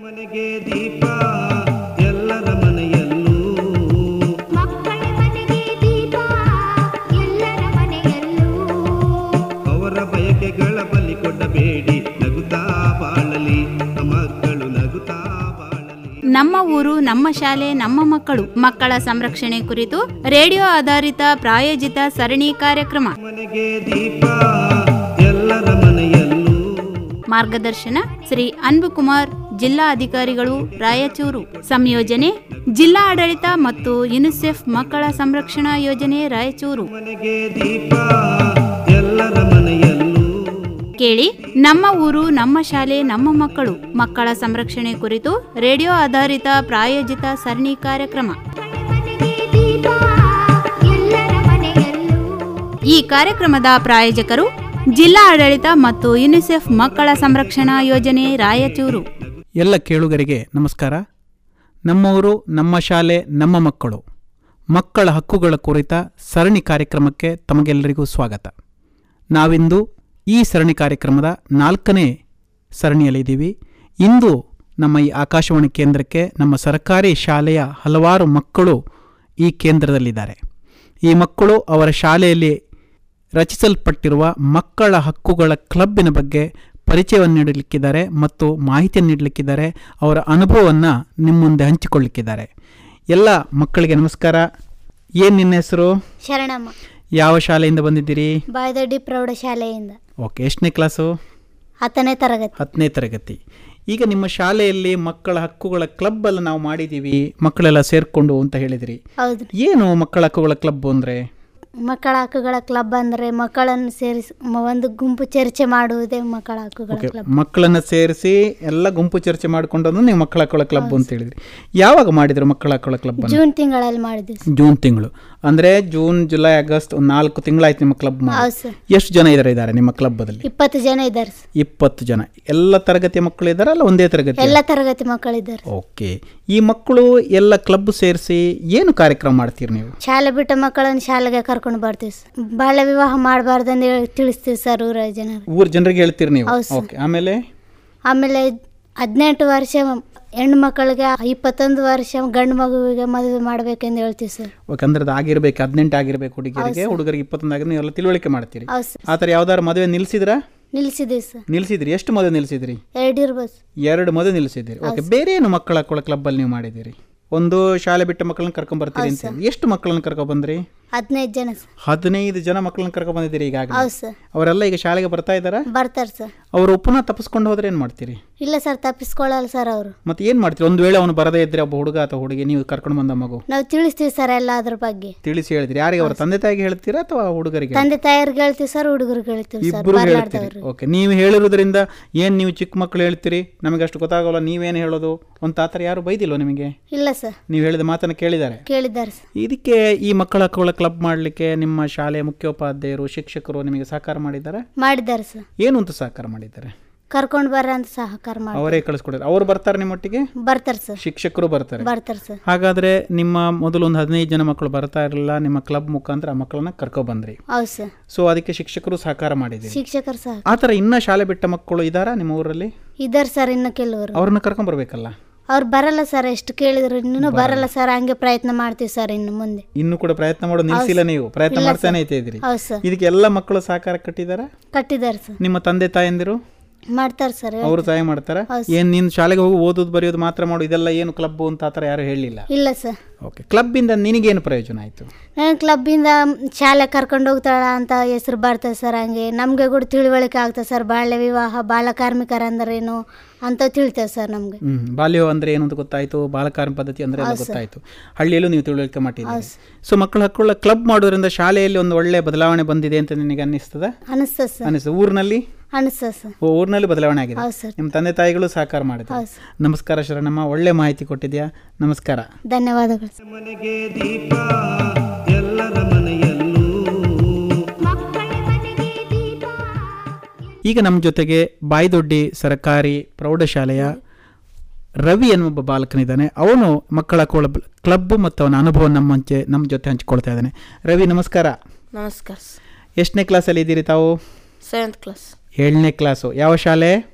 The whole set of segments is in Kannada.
ಮನೆಗೆ ದೀಪ ಎಲ್ಲರ ಮನೆಯಲ್ಲೂ ಮಕ್ಕಳ ಮನೆಗೆ ದೀಪ ಎಲ್ಲರ ಮನೆಯಲ್ಲೂ ಅವರ ಬಯಕೆಗಳ ಬಲಿ ಕೊಡಬೇಡಿ ನಗುತ್ತಾ ಬಾಳಲಿ ಮಕ್ಕಳು ನಗುತ್ತಾ ಬಾಳಲಿ ನಮ್ಮ ಊರು ನಮ್ಮ ಶಾಲೆ ನಮ್ಮ ಮಕ್ಕಳು ಮಕ್ಕಳ ಸಂರಕ್ಷಣೆ ಕುರಿತು ರೇಡಿಯೋ ಆಧಾರಿತ ಪ್ರಾಯೋಜಿತ ಸರಣಿ ಕಾರ್ಯಕ್ರಮ ಮನೆಗೆ ದೀಪ ಎಲ್ಲರ ಮನೆಯಲ್ಲೂ ಮಾರ್ಗದರ್ಶನ ಶ್ರೀ ಅನ್ಬುಕುಮಾರ್ ಜಿಲ್ಲಾ ಅಧಿಕಾರಿಗಳು ರಾಯಚೂರು ಸಂಯೋಜನೆ ಜಿಲ್ಲಾ ಆಡಳಿತ ಮತ್ತು ಯುನಿಸೆಫ್ ಮಕ್ಕಳ ಸಂರಕ್ಷಣಾ ಯೋಜನೆ ರಾಯಚೂರು ಮನೆಗೆ ದೀಪ ಎಲ್ಲರ ಮನೆಯಲ್ಲೂ ಕೇಳಿ ನಮ್ಮ ಊರು ನಮ್ಮ ಶಾಲೆ ನಮ್ಮ ಮಕ್ಕಳು ಮಕ್ಕಳ ಸಂರಕ್ಷಣೆ ಕುರಿತು ರೇಡಿಯೋ ಆಧಾರಿತ ಪ್ರಾಯೋಜಿತ ಸರಣಿ ಕಾರ್ಯಕ್ರಮ ಮನೆಗೆ ದೀಪ ಎಲ್ಲರ ಮನೆಯಲ್ಲೂ ಈ ಕಾರ್ಯಕ್ರಮದ ಪ್ರಾಯೋಜಕರು ಜಿಲ್ಲಾ ಆಡಳಿತ ಮತ್ತು ಯುನಿಸೆಫ್ ಮಕ್ಕಳ ಸಂರಕ್ಷಣಾ ಯೋಜನೆ ರಾಯಚೂರು ಎಲ್ಲ ಕೇಳುಗರಿಗೆ ನಮಸ್ಕಾರ ನಮ್ಮೂರು ನಮ್ಮ ಶಾಲೆ ನಮ್ಮ ಮಕ್ಕಳು ಮಕ್ಕಳ ಹಕ್ಕುಗಳ ಕುರಿತ ಸರಣಿ ಕಾರ್ಯಕ್ರಮಕ್ಕೆ ತಮಗೆಲ್ಲರಿಗೂ ಸ್ವಾಗತ ನಾವಿಂದು ಈ ಸರಣಿ ಕಾರ್ಯಕ್ರಮದ ನಾಲ್ಕನೇ ಸರಣಿಯಲ್ಲಿದ್ದೀವಿ ಇಂದು ನಮ್ಮ ಈ ಆಕಾಶವಾಣಿ ಕೇಂದ್ರಕ್ಕೆ ನಮ್ಮ ಸರ್ಕಾರಿ ಶಾಲೆಯ ಹಲವಾರು ಮಕ್ಕಳು ಈ ಕೇಂದ್ರದಲ್ಲಿದ್ದಾರೆ ಈ ಮಕ್ಕಳು ಅವರ ಶಾಲೆಯಲ್ಲಿ ರಚಿಸಲ್ಪಟ್ಟಿರುವ ಮಕ್ಕಳ ಹಕ್ಕುಗಳ ಕ್ಲಬ್ಬಿನ ಬಗ್ಗೆ ಪರಿಚಯವನ್ನು ನೀಡಲಿಕ್ಕಿದ್ದಾರೆ ಮತ್ತು ಮಾಹಿತಿಯನ್ನು ನೀಡಲಿಕ್ಕಿದ್ದಾರೆ ಅವರ ಅನುಭವವನ್ನು ನಿಮ್ಮ ಮುಂದೆ ಹಂಚಿಕೊಳ್ಳಿಕ್ಕಿದ್ದಾರೆ ಎಲ್ಲ ಮಕ್ಕಳಿಗೆ ನಮಸ್ಕಾರ ಏನು ನಿನ್ನ ಹೆಸರು ಶರಣಮ್ಮ ಯಾವ ಶಾಲೆಯಿಂದ ಬಂದಿದ್ದೀರಿ ಬಾಯ್ದೊಡ್ಡಿ ಪ್ರೌಢಶಾಲೆಯಿಂದ ಓಕೆ ಎಷ್ಟನೇ ಕ್ಲಾಸು ಹತ್ತನೇ ತರಗತಿ ಹತ್ತನೇ ತರಗತಿ ಈಗ ನಿಮ್ಮ ಶಾಲೆಯಲ್ಲಿ ಮಕ್ಕಳ ಹಕ್ಕುಗಳ ಕ್ಲಬ್ ಎಲ್ಲ ನಾವು ಮಾಡಿದ್ದೀವಿ ಮಕ್ಕಳೆಲ್ಲ ಸೇರಿಕೊಂಡು ಅಂತ ಹೇಳಿದಿರಿ ಹೌದು ಏನು ಮಕ್ಕಳ ಹಕ್ಕುಗಳ ಕ್ಲಬ್ ಅಂದರೆ ಮಕ್ಕಳ ಹಕ್ಕುಗಳ ಕ್ಲಬ್ ಅಂದರೆ ಮಕ್ಕಳನ್ನು ಸೇರಿಸಿ ಮ- ಒಂದು ಗುಂಪು ಚರ್ಚೆ ಮಾಡುವುದೇ ಮಕ್ಕಳ ಹಕ್ಕುಗಳ ಓಕೆ ಕ್ಲಬ್ ಮಕ್ಕಳನ್ನ ಸೇರಿಸಿ ಎಲ್ಲ ಗುಂಪು ಚರ್ಚೆ ಮಾಡ್ಕೊಂಡು ನೀವು ಮಕ್ಕಳ ಹಕ್ಕುಗಳ ಕ್ಲಬ್ ಅಂತ ಹೇಳಿದ್ರಿ ಯಾವಾಗ ಮಾಡಿದ್ರು ಮಕ್ಕಳ ಹಕ್ಕುಗಳ ಕ್ಲಬ್ ಜೂನ್ ತಿಂಗಳಲ್ಲಿ ಮಾಡಿದ್ವಿ ಸರ್. ಜೂನ್ ತಿಂಗಳು ಅಂದ್ರೆ ಜೂನ್ ಜುಲೈ ಆಗಸ್ಟ್ ಒಂದು ನಾಲ್ಕು ತಿಂಗಳಾಯ್ತು ನಿಮ್ಮ ಕ್ಲಬ್ ಹೌದು ಸರ್ ಎಷ್ಟು ಜನ ಇದ್ದಾರೆ ಇದ್ದಾರೆ ನಿಮ್ಮ ಕ್ಲಬ್ಬಲ್ಲಿ ಇಪ್ಪತ್ತು ಜನ ಇದ್ದಾರೆ ಸರ್. ಇಪ್ಪತ್ತು ಜನ ಎಲ್ಲ ತರಗತಿಯ ಮಕ್ಕಳು ಇದ್ದಾರಾ ಅಲ್ಲ ಒಂದೇ ತರಗತಿ ಎಲ್ಲ ತರಗತಿ ಮಕ್ಕಳಿದ್ದಾರೆ ಓಕೆ ಈ ಮಕ್ಕಳು ಎಲ್ಲ ಕ್ಲಬ್ ಸೇರಿಸಿ ಏನು ಕಾರ್ಯಕ್ರಮ ಮಾಡ್ತೀರಿ ನೀವು ಶಾಲೆ ಬಿಟ್ಟ ಮಕ್ಕಳನ್ನು ಶಾಲೆಗೆ ಕರ್ಕೊಂಡು ಬರ್ತೀವಿ ಸರ್ ಬಾಲ್ಯ ವಿವಾಹ ಮಾಡಬಾರ್ದಂದು ಹೇಳಿ ತಿಳಿಸ್ತೀವಿ ಸರ್ ಊರ ಜನರು ಊರ್ ಜನರಿಗೆ ಹೇಳ್ತೀರಿ ನೀವು ಹೌದು ಸರ್. ಓಕೆ ಆಮೇಲೆ ಆಮೇಲೆ ಹದಿನೆಂಟು ವರ್ಷ ಹೆಣ್ಣು ಮಕ್ಕಳಿಗೆ ಇಪ್ಪತ್ತೊಂದು ವರ್ಷ ಗಂಡು ಮಗುವಿಗೆ ಮದುವೆ ಮಾಡ್ಬೇಕೆಂದು ಹೇಳ್ತೀವಿ ಸರ್ ಓಕೆ ಅಂದ್ರೆ ಅದು ಆಗಿರ್ಬೇಕು ಹದಿನೆಂಟು ಆಗಿರ್ಬೇಕು ಹುಡುಗಿಯರಿಗೆ ಹುಡುಗರಿಗೆ ಇಪ್ಪತ್ತೊಂದು ಆಗಿದ್ರೆ ನೀವೆಲ್ಲ ತಿಳುವಳಿಕೆ ಮಾಡ್ತೀರಿ ಹೌದು ಸರ್ ಆ ಥರ ಯಾವ್ದಾದ್ರು ಮದುವೆ ನಿಲ್ಸಿದ್ರಾ ನಿಲ್ಲಿಸಿದ್ದೀವಿ ಸರ್ ನಿಲ್ಸಿದ್ರಿ ಎಷ್ಟು ಮದುವೆ ನಿಲ್ಸಿದ್ರಿ ಎರಡು ಇರ್ಬೋದು ಎರಡು ಮದುವೆ ನಿಲ್ಸಿದ್ದೀರಿ ಓಕೆ ಬೇರೆ ಏನು ಮಕ್ಕಳ ಹಕ್ಕುಗಳ ಕ್ಲಬ್ಬಲ್ಲಿ ನೀವು ಮಾಡಿದ್ದೀರಿ ಒಂದು ಶಾಲೆ ಬಿಟ್ಟ ಮಕ್ಕಳನ್ನ ಕರ್ಕೊಂಡ್ ಬರ್ತೀರಿ ಅಂತ ಹೇಳಿ. ಎಷ್ಟು ಮಕ್ಕಳನ್ನ ಕರ್ಕೊಂಡ್ ಬಂದ್ರಿ ಹದಿನೈದು ಜನ ಸರ್ ಹದಿನೈದು ಜನ ಮಕ್ಕಳನ್ನ ಕರ್ಕೊಂಡ್ ಬಂದಿದ್ದೀರಿ ಈಗಾಗಲೇ ಹೌದು ಸರ್ ಅವರೆಲ್ಲ ಈಗ ಶಾಲೆಗೆ ಬರ್ತಾ ಇದ್ದಾರಾ ಬರ್ತಾರೆ ಸರ್ ಅವರು ಪುನಃ ತಪ್ಪಿಸ್ಕೊಂಡು ಹೋದ್ರೆ ಏನು ಮಾಡ್ತೀರಿ ಇಲ್ಲ ಸರ್ ತಪ್ಪಿಸ್ಕೊಳ್ಳಲ್ಲ ಸರ್ ಅವರು ಮತ್ತೆ ಏನು ಮಾಡ್ತೀರಿ ಒಂದು ವೇಳೆ ಅವನು ಬರದೇ ಇದ್ರೆ ಒಬ್ಬ ಹುಡುಗ ಅಥವಾ ಹುಡುಗಿ ನೀವು ಕರ್ಕೊಂಡು ಬಂದ ಮಗು ನಾವು ತಿಳಿಸ್ತೀವಿ ಸರ್ ಎಲ್ಲ ಅದ್ರ ಬಗ್ಗೆ ತಿಳಿಸಿ ಹೇಳಿದ್ರಿ ಯಾರಿಗೆ ಅವರ ತಂದೆ ತಾಯಿಗೆ ಹೇಳ್ತೀರಾ ಅಥವಾ ಹುಡುಗರಿಗೆ ತಂದೆ ತಾಯಿಯರ್ಗೆ ಹೇಳ್ತೀವಿ ಸರ್ ಹುಡುಗರಿಗೆ ಹೇಳ್ತೀವಿ ಸರ್ ಇಬ್ಬರು ಹೇಳ್ತೀರಿ ಬರ್ಲಾರ್ದವ್ರು ಓಕೆ ನೀವು ಹೇಳಿರೋದ್ರಿಂದ ಏನು ನೀವು ಚಿಕ್ಕ ಮಕ್ಕಳು ಹೇಳ್ತೀರಿ ನಮಗೆ ಅಷ್ಟು ಗೊತ್ತಾಗೋಲ್ಲ ನೀವೇನು ಹೇಳೋದು ಒಂದು ಆ ಥರ ಯಾರು ಬೈದಿಲ್ವ ನಿಮಗೆ ಇಲ್ಲ ಸರ್ ನೀವು ಹೇಳಿದ ಮಾತನ್ನು ಕೇಳಿದ್ದಾರೆ ಕೇಳಿದ್ದಾರೆ ಸರ್ ಇದಕ್ಕೆ ಈ ಮಕ್ಕಳ ಹಕ್ಕುಗಳ ಕ್ಲಬ್ ಮಾಡಲಿಕ್ಕೆ ನಿಮ್ಮ ಶಾಲೆಯ ಮುಖ್ಯೋಪಾಧ್ಯಾಯರು ಶಿಕ್ಷಕರು ನಿಮಗೆ ಸಹಕಾರ ಮಾಡಿದ್ದಾರೆ ಮಾಡಿದ್ದಾರೆ ಸರ್ ಏನು ಅಂತ ಸಹಕಾರ ಮಾಡಿದ್ದಾರೆ ಕರ್ಕೊಂಡು ಬರ್ರ ಅಂತ ಸಹಕಾರ ಮಾಡಿ ಅವರೇ ಕಳಿಸ್ಕೊಡಿದ್ರು ಅವ್ರು ಬರ್ತಾರೆ ನಿಮ್ಮೊಟ್ಟಿಗೆ ಬರ್ತಾರೆ ಸರ್ ಶಿಕ್ಷಕರು ಬರ್ತಾರೆ ಬರ್ತಾರೆ ಸರ್ ಹಾಗಾದ್ರೆ ನಿಮ್ಮ ಮೊದಲು ಒಂದು ಹದಿನೈದು ಜನ ಮಕ್ಕಳು ಬರ್ತಾ ಇರಲಿಲ್ಲ ನಿಮ್ಮ ಕ್ಲಬ್ ಮುಖಾಂತರ ಆ ಮಕ್ಕಳನ್ನ ಕರ್ಕೊ ಬಂದ್ರಿ ಹೌದು ಸರ್ ಸೊ ಅದಕ್ಕೆ ಶಿಕ್ಷಕರು ಸಹಕಾರ ಮಾಡಿದ್ದೀರಿ ಶಿಕ್ಷಕರು ಸಹ ಆ ಥರ ಇನ್ನ ಶಾಲೆ ಬಿಟ್ಟ ಮಕ್ಕಳು ಇದ್ದಾರಾ ನಿಮ್ಮ ಊರಲ್ಲಿ ಇದ್ದಾರೆ ಸರ್ ಇನ್ನು ಕೆಲವರು ಅವ್ರನ್ನ ಕರ್ಕೊಂಡ್ ಬರ್ಬೇಕಲ್ಲ ಅವ್ರು ಬರಲ್ಲ ಸರ್ ಎಷ್ಟು ಕೇಳಿದ್ರು ಇನ್ನೂ ಬರಲ್ಲ ಸರ್ ಹಂಗೆ ಪ್ರಯತ್ನ ಮಾಡ್ತೀವಿ ಸರ್ ಇನ್ನು ಮುಂದೆ ಇನ್ನು ಕೂಡ ಪ್ರಯತ್ನ ಮಾಡೋದು ನಿಲ್ಸಿಲ್ಲ ನೀವು ಪ್ರಯತ್ನ ಮಾಡ್ತಾನೆ ಐತೆ ಇದ್ರಿ ಹೌದು ಸರ್ ಇದಕ್ಕೆ ಎಲ್ಲ ಮಕ್ಕಳು ಸಹಕಾರ ಕಟ್ಟಿದಾರ ಕಟ್ಟಿದ್ದಾರೆ ಸರ್ ನಿಮ್ಮ ತಂದೆ ತಾಯಂದಿರು ಮಾಡ್ತಾರೆ ಸರ್ ಅವರು ಸಹಾಯ ಮಾಡ್ತಾರ ಏನ್ ನೀನ್ ಶಾಲೆಗೆ ಹೋಗಿ ಓದೋದು ಬರೆಯೋದು ಮಾತ್ರ ಮಾಡು ಇದೆಲ್ಲ ಏನು ಕ್ಲಬ್ ಅಂತ ಆ ಥರ ಯಾರು ಹೇಳಿಲ್ಲ ಇಲ್ಲ ಸರ್ ಓಕೆ ಕ್ಲಬ್ಬಿಂದ ನಿನಗೇನು ಪ್ರಯೋಜನ ಆಯ್ತು ನಾನು ಕ್ಲಬ್ಬಿಂದ ಶಾಲೆ ಕರ್ಕೊಂಡು ಹೋಗ್ತಾಳ ಅಂತ ಹೆಸರು ಬರ್ತದೆ ಸರ್ ಹಂಗೆ ನಮಗೆ ಕೂಡ ತಿಳುವಳಿಕೆ ಆಗ್ತದೆ ಸರ್ ಬಾಲ್ಯ ವಿವಾಹ ಬಾಲ ಕಾರ್ಮಿಕರಂದ್ರೇನು ಅಂತ ತಿಳ್ತೇವೆ ಸರ್ ನಮಗೆ ಹ್ಮ್ ಬಾಲ್ಯ ಅಂದ್ರೆ ಏನು ಅಂತ ಗೊತ್ತಾಯ್ತು ಬಾಲಕಾರ್ಮ ಪದ್ಧತಿ ಅಂದ್ರೆ ಎಲ್ಲ ಗೊತ್ತಾಯ್ತು ಹಳ್ಳಿಯಲ್ಲೂ ನೀವು ತಿಳುವಳಿಕೆ ಮಾಡಿದ್ದೀರಿ ಸೊ ಮಕ್ಕಳ ಹಕ್ಕುಗಳ ಕ್ಲಬ್ ಮಾಡೋದ್ರಿಂದ ಶಾಲೆಯಲ್ಲಿ ಒಂದು ಒಳ್ಳೆ ಬದಲಾವಣೆ ಬಂದಿದೆ ಅಂತ ನಿನಗೆ ಅನ್ನಿಸ್ತದ ಅನಿಸ್ತದೆ ಸರ್ ಅನಿಸ್ತದೆ ಊರಿನಲ್ಲಿ ಅನಿಸ್ತದೆ ಸರ್ ಓ, ಊರಿನಲ್ಲಿ ಬದಲಾವಣೆ ಆಗಿದೆ ಹೌದು ಸರ್ ನಿಮ್ಮ ತಂದೆ ತಾಯಿಗಳು ಸಹಕಾರ ಮಾಡಿದ್ರು ಹೌದು ಸರ್ ನಮಸ್ಕಾರ ಶರಣಮ್ಮ ಒಳ್ಳೆ ಮಾಹಿತಿ ಕೊಟ್ಟಿದ್ಯಾ ನಮಸ್ಕಾರ ಧನ್ಯವಾದಗಳು ಸರ್ ಮನೆಗೆ ದೀಪ ಎಲ್ಲರ ಮನೆಯಲ್ಲೂ ಮಕ್ಕಳ ಮನೆಗೆ ದೀಪ ಈಗ ನಮ್ಮ ಜೊತೆಗೆ ಬಾಯ್ದೊಡ್ಡಿ ಸರ್ಕಾರಿ ಪ್ರೌಢಶಾಲೆಯ ರವಿ ಎನ್ನುವ ಬಾಲಕನಿದ್ದಾನೆ ಅವನು ಮಕ್ಕಳ ಕ್ಲಬ್ ಕ್ಲಬ್ ಮತ್ತು ಅವನ ಅನುಭವ ನಮ್ಮ ಮುಂಚೆ ನಮ್ಮ ಜೊತೆ ಹಂಚಿಕೊಳ್ತಾ ಇದ್ದಾನೆ ರವಿ ನಮಸ್ಕಾರ ನಮಸ್ಕಾರ ಎಷ್ಟನೇ ಕ್ಲಾಸಲ್ಲಿ ಇದ್ದೀರಿ ತಾವು ಸೆವೆಂತ್ ಕ್ಲಾಸ್ ಏಳನೇ ಕ್ಲಾಸು ಯಾವ ಶಾಲೆ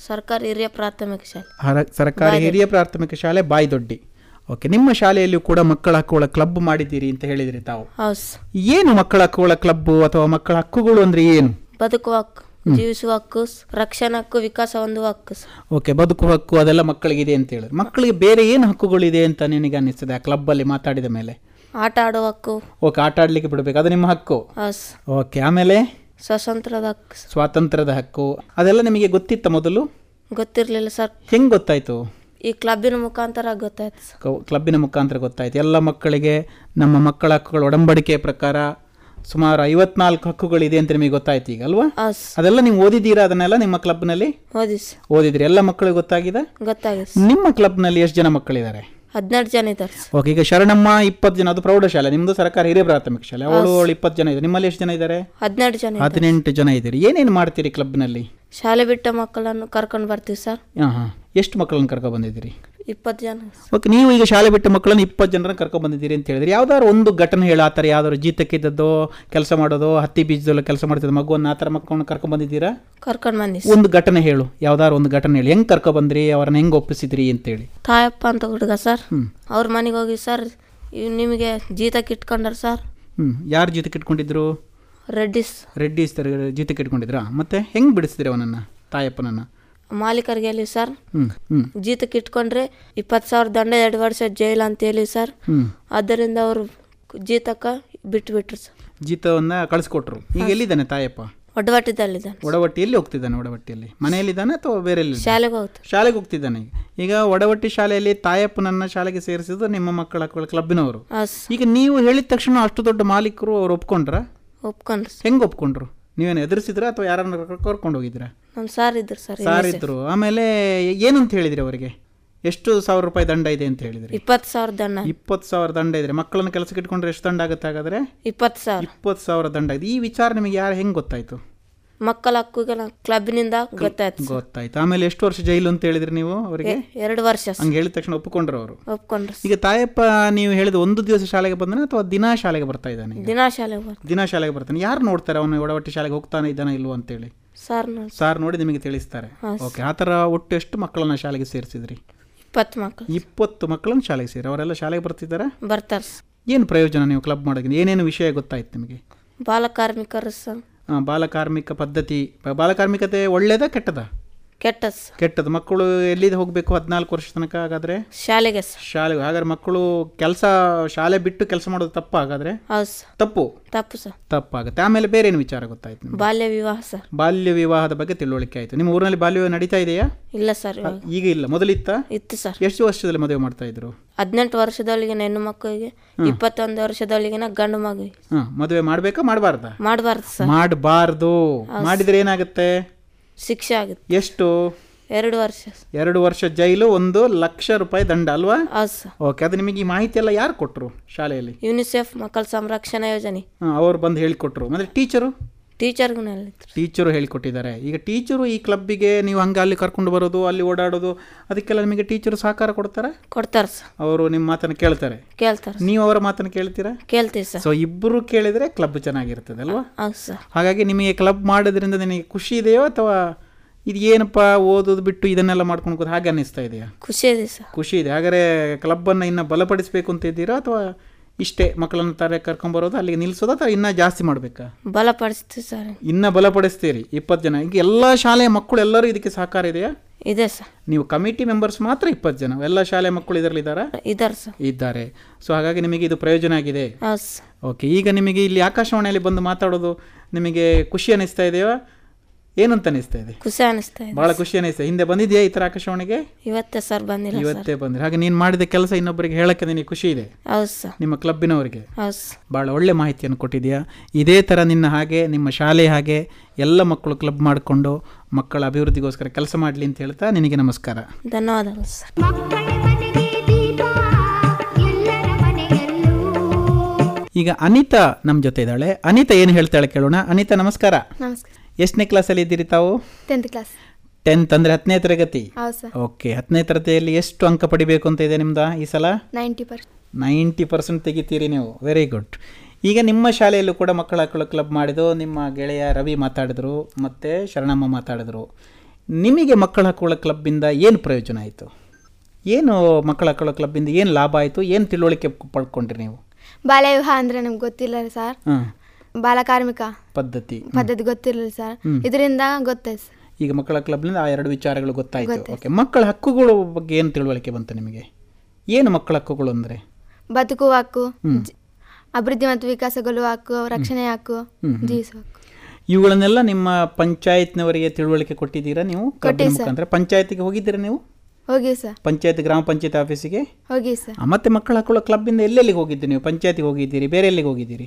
ಸರ್ಕಾರಿ ಹಿರಿಯ ಪ್ರಾಥಮಿಕ ಶಾಲೆ ಹರ- ಸರ್ಕಾರಿ ಹಿರಿಯ ಪ್ರಾಥಮಿಕ ಶಾಲೆ ಬಾಯ್ದೊಡ್ಡಿ ಓಕೆ ನಿಮ್ಮ ಶಾಲೆಯಲ್ಲಿಯೂ ಕೂಡ ಮಕ್ಕಳ ಹಕ್ಕುಗಳ ಕ್ಲಬ್ ಮಾಡಿದ್ದೀರಿ ಅಂತ ಹೇಳಿದ್ರಿ ತಾವು ಹೌದು ಸರ್. ಏನು ಮಕ್ಕಳ ಹಕ್ಕುಗಳ ಕ್ಲಬ್ ಅಥವಾ ಮಕ್ಕಳ ಹಕ್ಕುಗಳು ಅಂದ್ರೆ ಏನು ಬದುಕುವ ಹಕ್ಕು ಜೀವಿಸುವ ಹಕ್ಕು ಸ್- ರಕ್ಷಣಾ ಹಕ್ಕು ವಿಕಾಸ ಹೊಂದುವ ಹಕ್ಕು ಸರ್. ಓಕೆ ಬದುಕು ಹಕ್ಕು ಅದೆಲ್ಲ ಮಕ್ಕಳಿಗಿದೆ ಅಂತ ಹೇಳಿದ್ರು ಮಕ್ಕಳಿಗೆ ಬೇರೆ ಏನು ಹಕ್ಕುಗಳಿದೆ ಅಂತ ನಿನಗೆ ಅನ್ನಿಸ್ತದೆ ಆ ಕ್ಲಬ್ಬಲ್ಲಿ ಮಾತಾಡಿದ ಮೇಲೆ ಆಟ ಆಡುವ ಹಕ್ಕು ಓಕೆ ಆಟ ಆಡ್ಲಿಕ್ಕೆ ಬಿಡಬೇಕು ಅದು ನಿಮ್ಮ ಹಕ್ಕು ಹೌದು ಸರ್. ಓಕೆ ಆಮೇಲೆ ಸ್ವಾತಂತ್ರ್ಯದ ಹಕ್ಕು ಸರ್. ಸ್ವಾತಂತ್ರ್ಯದ ಹಕ್ಕು ಅದೆಲ್ಲ ನಿಮಗೆ ಗೊತ್ತಿತ್ತ ಮೊದಲು ಗೊತ್ತಿರಲಿಲ್ಲ ಸರ್ ಹೆಂಗ್ ಗೊತ್ತಾಯ್ತು ಈ ಕ್ಲಬ್ಬಿನ ಮುಖಾಂತರ ಗೊತ್ತಾಯ್ತು ಸರ್ ಕ- ಕ್ಲಬ್ಬಿನ ಮುಖಾಂತರ ಗೊತ್ತಾಯ್ತು ಎಲ್ಲ ಮಕ್ಕಳಿಗೆ ನಮ್ಮ ಮಕ್ಕಳ ಹಕ್ಕುಗಳ ಒಡಂಬಡಿಕೆಯ ಪ್ರಕಾರ ಸುಮಾರು ಐವತ್ನಾಲ್ಕು ಹಕ್ಕುಗಳಿದೆ ಅಂತ ನಿಮಗೆ ಗೊತ್ತಾಯ್ತು ಈಗ ಅಲ್ವಾ ಹೌದು ಸರ್. ಅದೆಲ್ಲ ನೀವು ಓದಿದ್ದೀರಾ ಅದನ್ನೆಲ್ಲ ನಿಮ್ಮ ಕ್ಲಬ್ನಲ್ಲಿ ಓದಿ ಸರ್ ಓದಿದ್ರಿ ಎಲ್ಲ ಮಕ್ಕಳಿಗೆ ಗೊತ್ತಾಗಿದೆ ಗೊತ್ತಾಗಿದೆ ಸರ್. ನಿಮ್ಮ ಕ್ಲಬ್ನಲ್ಲಿ ಎಷ್ಟು ಜನ ಮಕ್ಕಳಿದ್ದಾರೆ ಹದಿನೆಂಟು ಜನ ಇದ್ದಾರೆ ಸರ್. ಓಕೆ ಈಗ ಶರಣಮ್ಮ ಇಪ್ಪತ್ತು ಜನ ಅದು ಪ್ರೌಢಶಾಲೆ ನಿಮ್ಮದು ಸರ್ಕಾರಿ ಹಿರಿಯ ಪ್ರಾಥಮಿಕ ಶಾಲೆ ಅವಳು ಅವಳು ಇಪ್ಪತ್ತು ಜನ ಇದೆ ನಿಮ್ಮಲ್ಲಿ ಎಷ್ಟು ಜನ ಇದ್ದಾರೆ ಹದಿನೆಂಟು ಜನ ಇದ್ದಾರೆ. ಹದಿನೆಂಟು ಜನ ಇದ್ದೀರಿ ಏನೇನು ಮಾಡ್ತೀರಿ ಕ್ಲಬ್ನಲ್ಲಿ ಶಾಲೆ ಬಿಟ್ಟ ಮಕ್ಕಳನ್ನು ಕರ್ಕೊಂಡು ಬರ್ತೀವಿ ಸರ್ ಹಾಂ ಹಾಂ ಎಷ್ಟು ಮಕ್ಕಳನ್ನು ಕರ್ಕೊಂಡು ಬಂದಿದ್ದೀರಿ ಇಪ್ಪತ್ತು ಜನ ಓಕೆ ನೀವು ಈಗ ಶಾಲೆ ಬಿಟ್ಟ ಮಕ್ಕಳನ್ನು ಇಪ್ಪತ್ತು ಜನರನ್ನ ಕರ್ಕೊಂಡು ಬಂದಿದ್ದೀರಿ ಅಂತ ಹೇಳಿದ್ರಿ ಯಾವ್ದಾದ್ರು ಒಂದು ಘಟನೆ ಹೇಳ ಆ ಥರ ಯಾವ್ದಾದ್ರು ಜೀತಕ್ಕಿದ್ದದ್ದು ಕೆಲಸ ಮಾಡೋದು ಹತ್ತಿ ಬೀಜದಲ್ಲೂ ಕೆಲಸ ಮಾಡ್ತಿದ್ದ ಮಗುವನ್ನು ಆ ಥರ ಮಕ್ಕಳನ್ನ ಕರ್ಕೊಂಡು ಬಂದಿದ್ದೀರಾ ಕರ್ಕೊಂಡು ಬಂದಿ ಸರ್. ಒಂದು ಘಟನೆ ಹೇಳು ಯಾವ್ದಾದ್ರು ಒಂದು ಘಟನೆ ಹೇಳಿ ಹೆಂಗೆ ಕರ್ಕೊಂಡು ಬಂದ್ರಿ ಅವ್ರನ್ನ ಹೆಂಗೆ ಒಪ್ಪಿಸಿದ್ರಿ ಅಂತೇಳಿ ತಾಯಪ್ಪ ಅಂತ ಹುಡುಗ ಸರ್ ಹ್ಮ್. ಅವ್ರ ಮನೆಗೆ ಹೋಗಿ ಸರ್ ಇವ್ ನಿಮಗೆ ಜೀತಕ್ಕೆ ಇಟ್ಕೊಂಡಾರ ಸರ್ ಹ್ಞೂ ಯಾರು ಜೀತಕ್ಕೆ ಇಟ್ಕೊಂಡಿದ್ರು ರೆಡ್ಡಿಸ್ ರೆಡ್ಡಿ ಸರ್ ಜೀತಕ್ಕೆ ಇಟ್ಕೊಂಡಿದ್ರಾ ಮತ್ತೆ ಹೆಂಗೆ ಬಿಡಿಸಿದ್ರಿ ಅವನನ್ನು ತಾಯಪ್ಪನನ್ನು ಮಾಲೀಕರಿಗೆ ಹೇಳಿ ಸರ್ ಹ್ಞೂ ಹ್ಞೂ ಜೀತಕ್ಕೆ ಇಟ್ಕೊಂಡ್ರೆ ಇಪ್ಪತ್ತು ಸಾವಿರ ದಂಡ ಎರಡು ವರ್ಷ ಜೈಲು ಅಂತ ಹೇಳಿ ಸರ್ ಹ್ಞೂ ಆದ್ದರಿಂದ ಅವರು ಜೀತಕ್ಕೆ ಬಿಟ್ಬಿಟ್ರು ಸರ್ ಜೀತವನ್ನು ಕಳಿಸ್ಕೊಟ್ರು ಈಗ ಎಲ್ಲಿದ್ದಾನೆ ತಾಯಪ್ಪ ಒಡವಟ್ಟಿದಲ್ಲಿದ್ದಾನೆ ಒಡವಟ್ಟಿ ಎಲ್ಲಿ ಹೋಗ್ತಿದ್ದಾನೆ ಒಡವಟ್ಟಿಯಲ್ಲಿ ಮನೆಯಲ್ಲಿದ್ದಾನೆ ಅಥವಾ ಬೇರೆ ಎಲ್ಲಿ ಶಾಲೆಗೆ ಹೋಗ್ತಾರೆ ಶಾಲೆಗೆ ಹೋಗ್ತಿದ್ದಾನೆ ಈಗ ಈಗ ಒಡವಟ್ಟಿ ಶಾಲೆಯಲ್ಲಿ ತಾಯಪ್ಪನನ್ನ ಶಾಲೆಗೆ ಸೇರಿಸಿದ್ದು ನಿಮ್ಮ ಮಕ್ಕಳ ಹಕ್ಕುಗಳ ಕ್ಲಬ್ಬಿನವರು ಹಾಂ ಸರ್ ಈಗ ನೀವು ಹೇಳಿದ ತಕ್ಷಣ ಅಷ್ಟು ದೊಡ್ಡ ಮಾಲೀಕರು ಅವ್ರು ಒಪ್ಕೊಂಡ್ರ ಒಪ್ಕೊಂಡ್ರು ಸರ್ ಹೆಂಗೆ ಒಪ್ಕೊಂಡ್ರು ನೀವೇನು ಎದುರಿಸಿದ್ರ ಅಥವಾ ಯಾರನ್ನ ಕರ್ಕೊಂಡು ಹೋಗಿದ್ರಾ ನಮ್ಮ ಸಾರ್ ಇದ್ರು ಸರ್ ಸಾರ್ ಇದ್ರು ಆಮೇಲೆ ಏನಂತ ಹೇಳಿದ್ರಿ ಅವರಿಗೆ ಎಷ್ಟು ಸಾವಿರ ರೂಪಾಯಿ ದಂಡ ಇದೆ ಅಂತ ಹೇಳಿದ್ರಿ ಇಪ್ಪತ್ತು ಸಾವಿರ ದಂಡ ಇಪ್ಪತ್ತು ಸಾವಿರ ದಂಡ ಇದ್ರೆ ಮಕ್ಕಳನ್ನ ಕೆಲಸಕ್ಕೆ ಇಟ್ಕೊಂಡ್ರೆ ಎಷ್ಟು ದಂಡ ಆಗುತ್ತೆ ಹಾಗಾದ್ರೆ ಇಪ್ಪತ್ತು ಸಾವಿರ ಇಪ್ಪತ್ತು ಸಾವಿರ ದಂಡ ಇದೆ ಈ ವಿಚಾರ ನಿಮಗೆ ಯಾರು ಹೆಂಗೆ ಗೊತ್ತಾಯ್ತು ಮಕ್ಕಳ ಹಕ್ಕುಗಳ ಕ್ಲಬ್ನಿಂದ ಗೊತ್ತಾಯ್ತು ಸರ್. ಗೊತ್ತಾಯ್ತು ಆಮೇಲೆ ಎಷ್ಟು ವರ್ಷ ಜೈಲು ಅಂತ ಹೇಳಿದ್ರಿ ನೀವು ಅವರಿಗೆ ಎ- ಎರಡು ವರ್ಷ ಸರ್. ಹಂಗೆ ಹೇಳಿದ ತಕ್ಷಣ ಒಪ್ಪಿಕೊಂಡ್ರು ಅವರು ಒಪ್ಕೊಂಡ್ರು ಸರ್. ಈಗ ತಾಯಪ್ಪ ನೀವು ಹೇಳಿದ ಒಂದು ದಿವಸ ಶಾಲೆಗೆ ಬಂದನ ಅಥವಾ ದಿನಾ ಶಾಲೆಗೆ ಬರ್ತಾ ಇದ್ದಾನೆ ಈಗ? ದಿನಾ ಶಾಲೆಗೆ ಬರ್ತಾರೆ ದಿನಾ ಶಾಲೆಗೆ ಬರ್ತಾನೆ ಯಾರು ನೋಡ್ತಾರೆ ಅವನು ಒಡವಟ್ಟಿ ಶಾಲೆಗೆ ಹೋಗ್ತಾನೆ ಇದ್ದಾನೆ ಇಲ್ವೋ ಅಂತೇಳಿ ಸರ್ ನೋಡಿ ಸಾರ್ ನೋಡಿ ನಿಮಗೆ ತಿಳಿಸ್ತಾರೆ ಓಕೆ ಆ ಥರ ಒಟ್ಟು ಎಷ್ಟು ಮಕ್ಕಳನ್ನ ಶಾಲೆಗೆ ಸೇರಿಸಿದ್ರಿ ಇಪ್ಪತ್ತು ಮಕ್ಕಳು ಇಪ್ಪತ್ತು ಮಕ್ಕಳನ್ನ ಶಾಲೆಗೆ ಸೇರಿ ಅವರೆಲ್ಲ ಶಾಲೆಗೆ ಬರ್ತಿದ್ದಾರೆ ಬರ್ತಾರೆ ಸರ್. ಏನು ಪ್ರಯೋಜನ ನೀವು ಕ್ಲಬ್ ಮಾಡೋದ್ರಿಂದ ಏನೇನು ವಿಷಯ ಗೊತ್ತಾಯ್ತು ನಿಮಗೆ ಬಾಲ ಕಾರ್ಮಿಕರು ಸರ್ ಆ, ಬಾಲಕಾರ್ಮಿಕ ಪದ್ಧತಿ ಬ- ಬಾಲಕಾರ್ಮಿಕತೆ ಒಳ್ಳೇದಾ ಕೆಟ್ಟದಾ ಕೆಟ್ಟ ಸರ್. ಕೆಟ್ಟದ್ದು ಮಕ್ಕಳು ಎಲ್ಲಿದೆ ಹೋಗಬೇಕು ಹದಿನಾಲ್ಕು ವರ್ಷ ತನಕ ಹಾಗಾದ್ರೆ ಶಾಲೆಗೆ ಸರ್ ಶಾಲೆಗೆ ಹಾಗಾದ್ರೆ ಮಕ್ಕಳು ಕೆಲಸ ಶಾಲೆ ಬಿಟ್ಟು ಕೆಲಸ ಮಾಡೋದು ತಪ್ಪು ಹಾಗಾದ್ರೆ ಹೌದು ಸರ್ ತಪ್ಪು ತಪ್ಪು ಸರ್ ತಪ್ಪಾಗುತ್ತೆ ಆಮೇಲೆ ಬೇರೆ ಏನು ವಿಚಾರ ಗೊತ್ತಾಯ್ತು ನಿಮ್ಗೆ ಬಾಲ್ಯ ವಿವಾಹ ಸರ್ ಬಾಲ್ಯ ವಿವಾಹದ ಬಗ್ಗೆ ತಿಳುವಳಿಕೆ ಆಯಿತು ನಿಮ್ಮ ಊರಿನಲ್ಲಿ ಬಾಲ್ಯ ವಿವಾಹ ನಡೀತಾ ಇದೆಯಾ ಇಲ್ಲ ಸರ್ ಇವಾಗ ಈಗ ಇಲ್ಲ ಮೊದಲಿತ್ತ ಇತ್ತು ಸರ್ ಎಷ್ಟು ವರ್ಷದಲ್ಲಿ ಮದುವೆ ಮಾಡ್ತಾ ಇದ್ರು ಹದಿನೆಂಟು ವರ್ಷದೊಳಗಿನ ಹೆಣ್ಣು ಮಕ್ಕಳಿಗೆ ಇಪ್ಪತ್ತೊಂದು ವರ್ಷದೊಳಗಿನ ಗಂಡು ಮಗುವಿಗೆ ಹಾಂ ಮದುವೆ ಮಾಡಬೇಕಾ ಮಾಡಬಾರ್ದಾ ಮಾಡಬಾರ್ದು ಸರ್ ಮಾಡಬಾರ್ದು ಮಾಡಿದ್ರೆ ಏನಾಗುತ್ತೆ ಶಿಕ್ಷೆ ಆಗುತ್ತೆ ಎಷ್ಟು ಎರಡು ವರ್ಷ ಎರಡು ವರ್ಷ ಜೈಲು ಒಂದು ಲಕ್ಷ ರೂಪಾಯಿ ದಂಡ ಅಲ್ವಾ ಹೌದು ಸರ್ ಓಕೆ ಅದು ನಿಮಗೆ ಈ ಮಾಹಿತಿ ಎಲ್ಲ ಯಾರು ಕೊಟ್ಟರು ಶಾಲೆಯಲ್ಲಿ ಯುನಿಸೆಫ್ ಮಕ್ಕಳ ಸಂರಕ್ಷಣಾ ಯೋಜನೆ ಹಾಂ ಅವ್ರು ಬಂದು ಹೇಳಿಕೊಟ್ರು ಮತ್ತೆ ಟೀಚರು ಟೀಚರ್ಗೂ ಹೇಳಿದ್ರು ಟೀಚರು ಹೇಳಿಕೊಟ್ಟಿದ್ದಾರೆ ಈಗ ಟೀಚರು ಈ ಕ್ಲಬ್ಬಿಗೆ ನೀವು ಹಂಗೆ ಅಲ್ಲಿ ಕರ್ಕೊಂಡು ಬರೋದು ಅಲ್ಲಿ ಓಡಾಡೋದು ಅದಕ್ಕೆಲ್ಲ ನಿಮಗೆ ಟೀಚರು ಸಹಕಾರ ಕೊಡ್ತಾರೆ ಕೊಡ್ತಾರೆ ಸರ್ ಅವರು ನಿಮ್ಮ ಮಾತನ್ನು ಕೇಳ್ತಾರೆ ಕೇಳ್ತಾರೆ ನೀವು ಅವರ ಮಾತನ್ನು ಕೇಳ್ತೀರಾ ಕೇಳ್ತೀವಿ ಸರ್ ಸೊ ಇಬ್ಬರು ಕೇಳಿದರೆ ಕ್ಲಬ್ ಚೆನ್ನಾಗಿರ್ತದೆ ಅಲ್ವಾ ಹೌದು ಸರ್ ಹಾಗಾಗಿ ನಿಮಗೆ ಕ್ಲಬ್ ಮಾಡೋದ್ರಿಂದ ನಿನಗೆ ಖುಷಿ ಇದೆಯೋ ಅಥವಾ ಇದು ಏನಪ್ಪ ಓದೋದು ಬಿಟ್ಟು ಇದನ್ನೆಲ್ಲ ಮಾಡ್ಕೊಂಡು ಕೂತ್ ಹಾಗೆ ಅನ್ನಿಸ್ತಾ ಇದೆಯಾ ಖುಷಿ ಇದೆ ಸರ್ ಖುಷಿ ಇದೆ ಹಾಗಾದ್ರೆ ಕ್ಲಬ್ಬನ್ನು ಇನ್ನು ಬಲಪಡಿಸಬೇಕು ಅಂತ ಇದ್ದೀರಾ ಅಥವಾ ಇಷ್ಟೇ ಮಕ್ಕಳನ್ನು ತಾರೆ ಕರ್ಕೊಂಬರೋದು ಅಲ್ಲಿಗೆ ನಿಲ್ಲಿಸೋದು ಅಥವಾ ಇನ್ನೂ ಜಾಸ್ತಿ ಮಾಡಬೇಕಾ ಬಲಪಡಿಸ್ತೀವಿ ಸರ್ ಇನ್ನ ಬಲಪಡಿಸ್ತೀರಿ ಇಪ್ಪತ್ತು ಜನ ಈಗ ಎಲ್ಲ ಶಾಲೆಯ ಮಕ್ಕಳು ಎಲ್ಲರೂ ಇದಕ್ಕೆ ಸಹಕಾರ ಇದೆಯಾ ಇದೆ ಸರ್ ನೀವು ಕಮಿಟಿ ಮೆಂಬರ್ಸ್ ಮಾತ್ರ ಇಪ್ಪತ್ತು ಜನ ಎಲ್ಲ ಶಾಲೆ ಮಕ್ಕಳು ಇದರಲ್ಲಿ ಇದ್ದಾರಾ ಇದಾರೆ ಸರ್ ಇದ್ದಾರೆ ಸೊ ಹಾಗಾಗಿ ನಿಮಗೆ ಇದು ಪ್ರಯೋಜನ ಆಗಿದೆ ಹೌದು ಸರ್ ಓಕೆ ಈಗ ನಿಮಗೆ ಇಲ್ಲಿ ಆಕಾಶವಾಣಿಯಲ್ಲಿ ಬಂದು ಮಾತಾಡೋದು ನಿಮಗೆ ಖುಷಿ ಅನಿಸ್ತಾ ಇದೆಯಾ ಏನಂತ ಅನಿಸ್ತಾ ಇದೆ ಖುಷಿ ಅನಿಸ್ತಾ ಇದೆ ಬಹಳ ಖುಷಿ ಅನಿಸ್ತಾ ಹಿಂದೆ ಬಂದಿದೆಯಾ ಈ ಥರ ಆಕಾಶವಾಣಿಗೆ ಇವತ್ತೇ ಸರ್ ಬಂದಿಲ್ಲ ಸರ್ ಇವತ್ತೇ ಬಂದ್ರೆ ಹಾಗೆ ನೀನು ಮಾಡಿದ ಕೆಲಸ ಇನ್ನೊಬ್ಬರಿಗೆ ಹೇಳಕ್ಕೆ ನಿನಗೆ ಖುಷಿ ಇದೆ ಹೌದು ಸರ್ ನಿಮ್ಮ ಕ್ಲಬ್ಬಿನವರಿಗೆ ಹೌದು ಸರ್ ಭಾಳ ಒಳ್ಳೆ ಮಾಹಿತಿಯನ್ನು ಕೊಟ್ಟಿದೆಯಾ ಇದೇ ಥರ ನಿನ್ನ ಹಾಗೆ ನಿಮ್ಮ ಶಾಲೆ ಹಾಗೆ ಎಲ್ಲ ಮಕ್ಕಳು ಕ್ಲಬ್ ಮಾಡಿಕೊಂಡು ಮಕ್ಕಳ ಅಭಿವೃದ್ಧಿಗೋಸ್ಕರ ಕೆಲಸ ಮಾಡಲಿ ಅಂತ ಹೇಳ್ತಾ ನಿನಗೆ ನಮಸ್ಕಾರ ಧನ್ಯವಾದಗಳು ಸರ್ ಮಕ್ಕಳ ಮನೆಗೆ ದೀಪ ಎಲ್ಲರ ಮನೆಯಲ್ಲೂ ಈಗ ಅನಿತಾ ನಮ್ಮ ಜೊತೆ ಇದ್ದಾಳೆ ಅನಿತಾ ಏನು ಹೇಳ್ತಾಳೆ ಕೇಳೋಣ ಅನಿತಾ ನಮಸ್ಕಾರ ನಮಸ್ಕಾರ ಎಷ್ಟನೇ ಕ್ಲಾಸಲ್ಲಿ ಇದ್ದೀರಿ ತಾವು ಟೆಂತ್ ಕ್ಲಾಸ್ ಟೆಂತ್ ಅಂದರೆ ಹತ್ತನೇ ತರಗತಿ ಹೌದು ಸರ್ ಓಕೆ ಹತ್ತನೇ ತರಗತಿಯಲ್ಲಿ ಎಷ್ಟು ಅಂಕ ಪಡಿಬೇಕು ಅಂತ ಇದೆ ನಿಮ್ದು ಈ ಸಲ ನೈಂಟಿ ಪರ್ಸೆಂಟ್ ನೈಂಟಿ ಪರ್ಸೆಂಟ್ ತೆಗಿತೀರಿ ನೀವು ವೆರಿ ಗುಡ್ ಈಗ ನಿಮ್ಮ ಶಾಲೆಯಲ್ಲೂ ಕೂಡ ಮಕ್ಕಳ ಹಕ್ಕಳ ಕ್ಲಬ್ ಮಾಡಿದ್ದು ನಿಮ್ಮ ಗೆಳೆಯ ರವಿ ಮಾತಾಡಿದ್ರು ಮತ್ತು ಶರಣಮ್ಮ ಮಾತಾಡಿದ್ರು ನಿಮಗೆ ಮಕ್ಕಳ ಹಕ್ಕುಗಳ ಕ್ಲಬ್ಬಿಂದ ಏನು ಪ್ರಯೋಜನ ಆಯಿತು ಏನು ಮಕ್ಕಳ ಹಕ್ಕುಗಳ ಕ್ಲಬ್ಬಿಂದ ಏನು ಲಾಭ ಆಯಿತು ಏನು ತಿಳುವಳಿಕೆ ಪಡ್ಕೊಂಡ್ರಿ ನೀವು ಬಾಲ್ಯ ವಿವಾಹ ಅಂದ್ರೆ ನಮ್ಗೆ ಗೊತ್ತಿಲ್ಲ ಸರ್ ಹಾಂ ಬಾಲಕಾರ್ಮಿಕ ಪದ್ಧತಿ ಪದ್ಧತಿ ಗೊತ್ತಿರಲಿಲ್ಲ ಸರ್ ಇದರಿಂದ ಗೊತ್ತಾಯ್ತು ಸರ್ ಈಗ ಮಕ್ಕಳ ಕ್ಲಬ್ನಿಂದ ಆ ಎರಡು ವಿಚಾರಗಳು ಗೊತ್ತಾಯಿತು ಓಕೆ ಮಕ್ಕಳ ಹಕ್ಕುಗಳ ಬಗ್ಗೆ ಏನು ತಿಳುವಳಿಕೆ ಬಂತು ನಿಮಗೆ ಏನು ಮಕ್ಕಳ ಹಕ್ಕುಗಳು ಅಂದರೆ ಬದುಕುವ ಹಕ್ಕು ಜ- ಅಭಿವೃದ್ಧಿ ಮತ್ತು ವಿಕಾಸಗೊಳ್ಳುವ ಹಕ್ಕು ರಕ್ಷಣೆ ಹಕ್ಕು ಜೀವಿಸುವ ಹಕ್ಕು ಇವುಗಳನ್ನೆಲ್ಲ ನಿಮ್ಮ ಪಂಚಾಯತ್ನವರಿಗೆ ತಿಳುವಳಿಕೆ ಕೊಟ್ಟಿದ್ದೀರಾ ನೀವು ಕ್ಲಬ್ಬಿನ ಮುಖಾಂತರ ಪಂಚಾಯತಿಗೆ ಹೋಗಿದ್ದೀರಾ ನೀವು ಹೋಗಿ ಸರ್ ಪಂಚಾಯತ್ ಗ್ರಾಮ ಪಂಚಾಯತ್ ಆಫೀಸಿಗೆ ಹೋಗಿ ಸರ್ ಆ, ಮತ್ತೆ ಮಕ್ಕಳ ಹಕ್ಕುಗಳ ಕ್ಲಬ್ಬಿಂದ ಎಲ್ಲೆಲ್ಲಿಗೆ ಹೋಗಿದ್ದೀರಿ ನೀವು ಪಂಚಾಯತಿಗೆ ಹೋಗಿದ್ದೀರಿ ಬೇರೆ ಎಲ್ಲಿಗೆ ಹೋಗಿದ್ದೀರಿ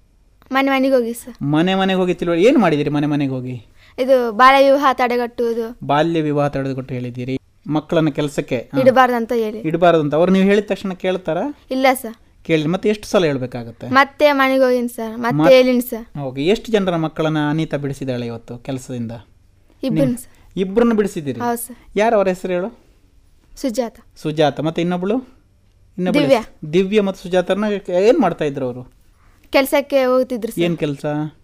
ಮನೆ ಮನೆಗೆ ಹೋಗಿ ಸರ್ ಮನೆ ಮನೆಗೆ ಹೋಗಿ ತಿಳುವಳಿ ಏನು ಮಾಡಿದ್ದೀರಿ ಮನೆ ಮನೆಗೆ ಹೋಗಿ ಇದು ಬಾಲ್ಯ ವಿವಾಹ ತಡೆಗಟ್ಟುವುದು ಬಾಲ್ಯ ವಿವಾಹ ತಡೆದುಕೊಟ್ಟು ಹೇಳಿದ್ದೀರಿ ಮಕ್ಕಳನ್ನ ಕೆಲಸಕ್ಕೆ ಇಡಬಾರ್ದಂತ ಹೇಳಿ ಇಡಬಾರದು ಅಂತ ಅವ್ರು ನೀವು ಹೇಳಿದ ತಕ್ಷಣ ಕೇಳ್ತಾರಾ ಇಲ್ಲ ಸರ್ ಕೇಳಿ ಮತ್ತೆ ಎಷ್ಟು ಸಲ ಹೇಳ್ಬೇಕಾಗತ್ತೆ ಮತ್ತೆ ಮನೆಗೆ ಹೋಗಿನಿ ಸರ್ ಮತ್ತೆ ಹೇಳಿನಿ ಸರ್ ಓಕೆ ಎಷ್ಟು ಜನರ ಮಕ್ಕಳನ್ನ ಅನಿತಾ ಬಿಡಿಸಿದಾಳೆ ಇವತ್ತು ಕೆಲಸದಿಂದ ಇಬ್ಬರು ಸರ್ ಇಬ್ಬರನ್ನು ಬಿಡಿಸಿದ್ದೀರಿ ಹೌದು ಸರ್ ಯಾರು ಅವರ ಹೆಸರು ಹೇಳು ಸುಜಾತ ಸುಜಾತ ಮತ್ತೆ ಇನ್ನೊಬ್ಳು ಇನ್ನೊಬ್ಳು ದಿವ್ಯ. ಹೆಸ್ರು? ದಿವ್ಯ ಮತ್ತು ಸುಜಾತನ ಏನು ಮಾಡ್ತಾ ಇದ್ರು ಅವರು ಕೆಲ್ಸಕ್ಕೆ ಹೋಗ್ತಿದ್ರು ಸರ್ ಏನು ಕೆಲಸ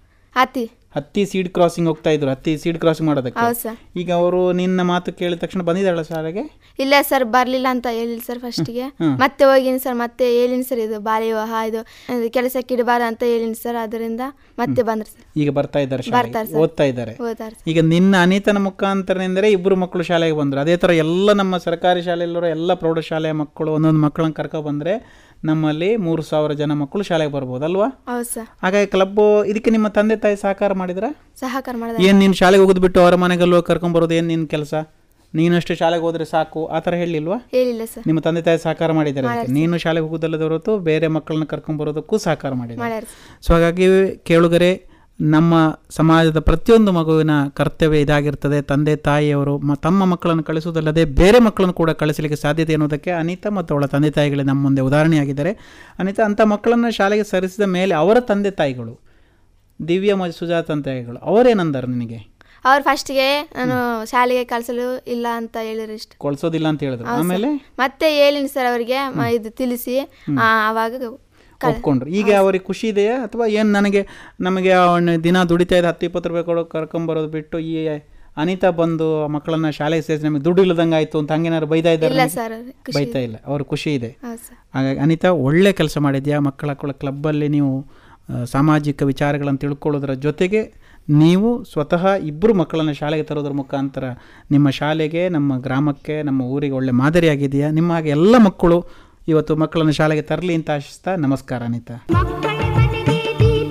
ಅತಿ ಹತ್ತಿ ಸೀಡ್ ಕ್ರಾಸಿಂಗ್ ಹೋಗ್ತಾ ಇದ್ರು ಹತ್ತಿ ಸೀಡ್ ಕ್ರಾಸಿಂಗ್ ಮಾಡೋದಕ್ಕೆ ಹೌದು ಸರ್ ಈಗ ಅವರು ನಿನ್ನ ಮಾತು ಕೇಳಿದ ತಕ್ಷಣ ಬಂದಿದ್ದಾಳ ಶಾಲೆಗೆ ಇಲ್ಲ ಸರ್ ಬರ್ಲಿಲ್ಲ ಅಂತ ಹೇಳಿಲ್ಲ ಸರ್ ಫಸ್ಟಿಗೆ ಮತ್ತೆ ಹೋಗಿನಿ ಸರ್ ಮತ್ತೆ ಹೇಳಿನಿ ಸರ್ ಇದು ಬಾಲ್ಯ ವಿವಾಹ ಇದು ಇದು ಕೆಲಸಕ್ಕೆ ಇಡಬಾರ್ದು ಅಂತ ಹೇಳಿನಿ ಸರ್ ಅದರಿಂದ ಮತ್ತೆ ಬಂದ್ರು ಸರ್ ಈಗ ಬರ್ತಾ ಇದ್ದಾರೆ ಶಾಲೆಗೆ ಬರ್ತಾರೆ ಸರ್. ಓದ್ತಾ ಇದ್ದಾರೆ ಓದಾರ ಈಗ ನಿನ್ನ ಅನಿತನ ಮುಖಾಂತರನೆಂದರೆ ಇಬ್ಬರು ಮಕ್ಕಳು ಶಾಲೆಗೆ ಬಂದರು ಅದೇ ಥರ ಎಲ್ಲ ನಮ್ಮ ಸರ್ಕಾರಿ ಶಾಲೆಯಲ್ಲಿರೋ ಎಲ್ಲ ಪ್ರೌಢಶಾಲೆಯ ಮಕ್ಕಳು ಒಂದೊಂದು ಮಕ್ಕಳನ್ನ ಕರ್ಕೊ ಬಂದರೆ ನಮ್ಮಲ್ಲಿ ಮೂರು ಸಾವಿರ ಜನ ಮಕ್ಕಳು ಶಾಲೆಗೆ ಬರ್ಬೋದು ಅಲ್ವಾ ಹೌದು ಸರ್ ಹಾಗಾಗಿ ಕ್ಲಬ್ಬು ಇದಕ್ಕೆ ನಿಮ್ಮ ತಂದೆ ತಾಯಿ ಸಹಕಾರ ಮಾಡಿದ್ರ ಸಹಕಾರ ಮಾಡಿದ ಏನು ನೀನು ಶಾಲೆಗೆ ಹೋಗೋದು ಬಿಟ್ಟು ಅವರ ಮನೆಗಲ್ಲೋ ಕರ್ಕೊಂಬರೋದು ಏನು ನಿನ್ನ ಕೆಲಸ ನೀನಷ್ಟು ಶಾಲೆಗೆ ಹೋದ್ರೆ ಸಾಕು ಆ ಥರ ಹೇಳಿಲ್ವಾ ಹೇಳಿಲ್ಲ ಸರ್ ನಿಮ್ಮ ತಂದೆ ತಾಯಿ ಸಹಕಾರ ಮಾಡಿದ್ದಾರೆ ಅದಕ್ಕೆ. ನೀನು ಶಾಲೆಗೆ ಹೋಗೋದಲ್ಲದ ಹೊರತು ಬೇರೆ ಮಕ್ಕಳನ್ನ ಕರ್ಕೊಂಬರೋದಕ್ಕೂ ಸಹಕಾರ ಮಾಡಿದ್ದಾರೆ ಮಾಡ್ಯಾರ ಸರ್ ಸೊ ಹಾಗಾಗಿ ಕೇಳುಗರೆ ನಮ್ಮ ಸಮಾಜದ ಪ್ರತಿಯೊಂದು ಮಗುವಿನ ಕರ್ತವ್ಯ ಇದಾಗಿರ್ತದೆ ತಂದೆ ತಾಯಿಯವರು ಮ ತಮ್ಮ ಮಕ್ಕಳನ್ನು ಕಳಿಸುವುದಲ್ಲದೆ ಬೇರೆ ಮಕ್ಕಳನ್ನು ಕೂಡ ಕಳಿಸಲಿಕ್ಕೆ ಸಾಧ್ಯತೆ ಎನ್ನುವುದಕ್ಕೆ ಅನಿತಾ ಮತ್ತು ಅವಳ ತಂದೆ ತಾಯಿಗಳೇ ನಮ್ಮ ಮುಂದೆ ಉದಾಹರಣೆಯಾಗಿದ್ದಾರೆ ಅನಿತಾ ಅಂಥ ಮಕ್ಕಳನ್ನು ಶಾಲೆಗೆ ಸರಿಸಿದ ಮೇಲೆ ಅವರ ತಂದೆ ತಾಯಿಗಳು ದಿವ್ಯ ಮತ್ತು ಸುಜಾತ ತಂದೆ ತಾಯಿಗಳು ಅವರೇನಂದರು ನಿನಗೆ ಅವ್ರು ಫಸ್ಟಿಗೆ ನಾನು ಶಾಲೆಗೆ ಕಳಿಸಲು ಇಲ್ಲ ಅಂತ ಹೇಳಿದ್ರು ಇಷ್ಟ ಕೊಳ್ಸೋದಿಲ್ಲ ಅಂತ ಹೇಳಿದ್ರು ಆಮೇಲೆ ಮತ್ತೆ ಹೇಳಿನಿ ಸರ್ ಅವರಿಗೆ ಇದು ತಿಳಿಸಿ ಆ, ಆವಾಗ ಕಳ್- ಒಪ್ಕೊಂಡ್ರು ಈಗ ಅವ್ರಿಗೆ ಖುಷಿ ಇದೆಯಾ ಅಥವಾ ಏನು ನನಗೆ ನಮಗೆ ಅವನ ದಿನ ದುಡಿತಾ ಇದ್ದ ಹತ್ತು ಇಪ್ಪತ್ತು ರೂಪಾಯಿ ಕೊಡೋ ಕರ್ಕೊಂಬರೋದು ಬಿಟ್ಟು ಈ ಅನಿತಾ ಬಂದು ಆ ಮಕ್ಕಳನ್ನ ಶಾಲೆಗೆ ಸೇರಿಸಿ ನಮಗೆ ದುಡ್ಡು ಇಲ್ಲದಂಗೆ ಆಯಿತು ಅಂತ ಹಂಗೇನಾದ್ರು ಬೈತಾ ಇದ್ದಾರೆ ಇಲ್ಲ ನಿನಗೆ? ಸರ್ ಅವ್ರಿಗೆ ಖುಷಿ ಬೈತಾ ಇಲ್ಲ ಅವ್ರ ಖುಷಿ ಇದೆ ಹೌದು ಸರ್ ಹಾಗಾಗಿ ಅನಿತಾ ಒಳ್ಳೆ ಕೆಲಸ ಮಾಡಿದ್ಯಾ ಮಕ್ಕಳ ಮಕ್ಕಳ ಕ್ಲಬ್ಬಲ್ಲಿ ನೀವು ಆ, ಸಾಮಾಜಿಕ ವಿಚಾರಗಳನ್ನು ತಿಳ್ಕೊಳ್ಳೋದ್ರ ಜೊತೆಗೆ ನೀವು ಸ್ವತಃ ಇಬ್ಬರು ಮಕ್ಕಳನ್ನು ಶಾಲೆಗೆ ತರೋದ್ರ ಮುಖಾಂತರ ನಿಮ್ಮ ಶಾಲೆಗೆ ನಮ್ಮ ಗ್ರಾಮಕ್ಕೆ ನಮ್ಮ ಊರಿಗೆ ಒಳ್ಳೆ ಮಾದರಿಯಾಗಿದೆಯಾ ನಿಮ್ಮ ಹಾಗೆ ಎಲ್ಲ ಮಕ್ಕಳು ಇವತ್ತು ಮಕ್ಕಳನ್ನು ಶಾಲೆಗೆ ತರಲಿ ಅಂತ ಆಶಿಸ್ತಾ ನಮಸ್ಕಾರ ಅನಿತಾ ಮಕ್ಕಳ ಮನೆಗೆ ದೀಪ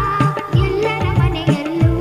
ಎಲ್ಲರ ಮನೆಯಲ್ಲೂ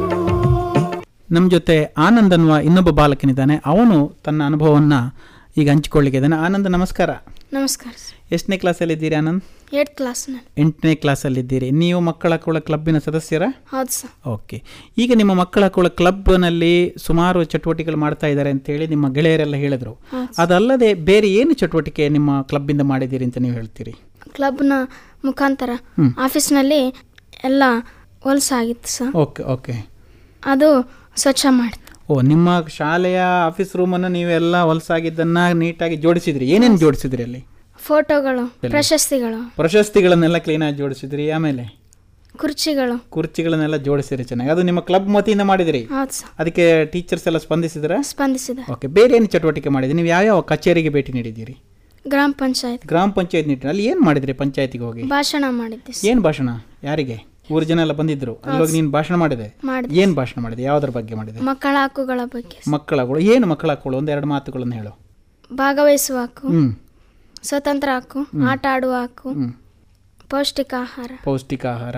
ನಮ್ಮ ಜೊತೆ ಆನಂದ್ ಅನ್ನುವ ಇನ್ನೊಬ್ಬ ಬಾಲಕನಿದ್ದಾನೆ ಅವನು ತನ್ನ ಅನುಭವವನ್ನು ಈಗ ಹಂಚಿಕೊಳ್ಳಿಕ್ಕಿದ್ದಾನೆ ಆನಂದ್ ನಮಸ್ಕಾರ ನಮಸ್ಕಾರ ಎಷ್ಟನೇ ಕ್ಲಾಸಲ್ಲಿದ್ದೀರಿ ಆನಂದ್ ಏಟ್ ಕ್ಲಾಸ್ ನಾನು ಎಂಟನೇ ಕ್ಲಾಸಲ್ಲಿದ್ದೀರಿ ನೀವು ಮಕ್ಕಳ ಹಕ್ಕುಗಳ ಕ್ಲಬ್ಬಿನ ಸದಸ್ಯರ ಹೌದು ಸರ್ ಓಕೆ ಈಗ ನಿಮ್ಮ ಮಕ್ಕಳ ಹಕ್ಕುಗಳ ಕ್ಲಬ್ನಲ್ಲಿ ಸುಮಾರು ಚಟುವಟಿಕೆಗಳು ಮಾಡ್ತಾ ಇದ್ದಾರೆ ಅಂತೇಳಿ ನಿಮ್ಮ ಗೆಳೆಯರೆಲ್ಲ ಹೇಳಿದ್ರು ಅದಲ್ಲದೆ ಬೇರೆ ಏನು ಚಟುವಟಿಕೆ ನಿಮ್ಮ ಕ್ಲಬ್ಬಿಂದ ಮಾಡಿದ್ದೀರಿ ಅಂತ ನೀವು ಹೇಳ್ತೀರಿ ಕ್ಲಬ್ನ ಮುಖಾಂತರ ಆಫೀಸ್ನಲ್ಲಿ ಎಲ್ಲ ಹೊಲಸಾಗಿತ್ತು ಸರ್ ಓಕೆ ಓಕೆ ಅದು ಸ್ವಚ್ಛ ಮಾಡಿತು ಓ ನಿಮ್ಮ ಶಾಲೆಯ ಆಫೀಸ್ ರೂಮನ್ನು ನೀವೆಲ್ಲ ಹೊಲಸಾಗಿದ್ದನ್ನು ನೀಟಾಗಿ ಜೋಡಿಸಿದ್ರಿ ಏನೇನು ಜೋಡಿಸಿದ್ರಿ ಅಲ್ಲಿ ಫೋಟೋಗಳು ಪ್ರಶಸ್ತಿಗಳು ಪ್ರಶಸ್ತಿಗಳನ್ನೆಲ್ಲ ಕ್ಲೀನಾಗಿ ಜೋಡಿಸಿದ್ರಿ ಆಮೇಲೆ ಕುರ್ಚಿಗಳು ಕುರ್ಚಿಗಳನ್ನೆಲ್ಲ ಜೋಡಿಸಿರಿ ಚೆನ್ನಾಗಿ ಅದು ನಿಮ್ಮ ಕ್ಲಬ್ ವತಿಯಿಂದ ಮಾಡಿದಿರಿ ಹೌದು ಸರ್ ಅದಕ್ಕೆ ಟೀಚರ್ಸ್ ಎಲ್ಲ ಸ್ಪಂದಿಸಿದ್ರ ಸ್ಪಂದಿಸಿದೆ ಓಕೆ ಬೇರೆ ಏನು ಚಟುವಟಿಕೆ ಮಾಡಿದ್ರಿ ನೀವು ಯಾವ್ಯಾವ ಕಚೇರಿಗೆ ಭೇಟಿ ನೀಡಿದ್ದೀರಿ ಗ್ರಾಮ ಪಂಚಾಯತ್ ಗ್ರಾಮ ಪಂಚಾಯತ್ ನಿಟ್ಟಿನಲ್ಲಿ ಅಲ್ಲಿ ಏನು ಮಾಡಿದ್ರಿ ಪಂಚಾಯತಿಗೆ ಹೋಗಿ ಭಾಷಣ ಮಾಡಿದ್ದೆ ಸರ್. ಏನು ಭಾಷಣ ಯಾರಿಗೆ ಊರು ಜನ ಎಲ್ಲ ಬಂದಿದ್ರು ಅಲ್ಲಿ ಹೋಗಿ ನೀನು ಭಾಷಣ ಮಾಡಿದೆ ಮಾಡಿದೆ ಏನು ಭಾಷಣ ಮಾಡಿದೆ ಯಾವುದ್ರ ಬಗ್ಗೆ ಮಾಡಿದೆ ಮಕ್ಕಳ ಹಕ್ಕುಗಳ ಬಗ್ಗೆ ಮಕ್ಕಳಗಳು ಏನು ಮಕ್ಕಳ ಹಕ್ಕುಗಳು ಒಂದೆರಡು ಮಾತುಗಳನ್ನು ಹೇಳು ಭಾಗವಹಿಸುವ ಹಕ್ಕು ಹ್ಞೂ ಸ್ವತಂತ್ರ ಹಕ್ಕು ಆಟ ಆಡುವ ಹಕ್ಕು ಹ್ಞೂ ಪೌಷ್ಟಿಕ ಆಹಾರ ಪೌಷ್ಟಿಕ ಆಹಾರ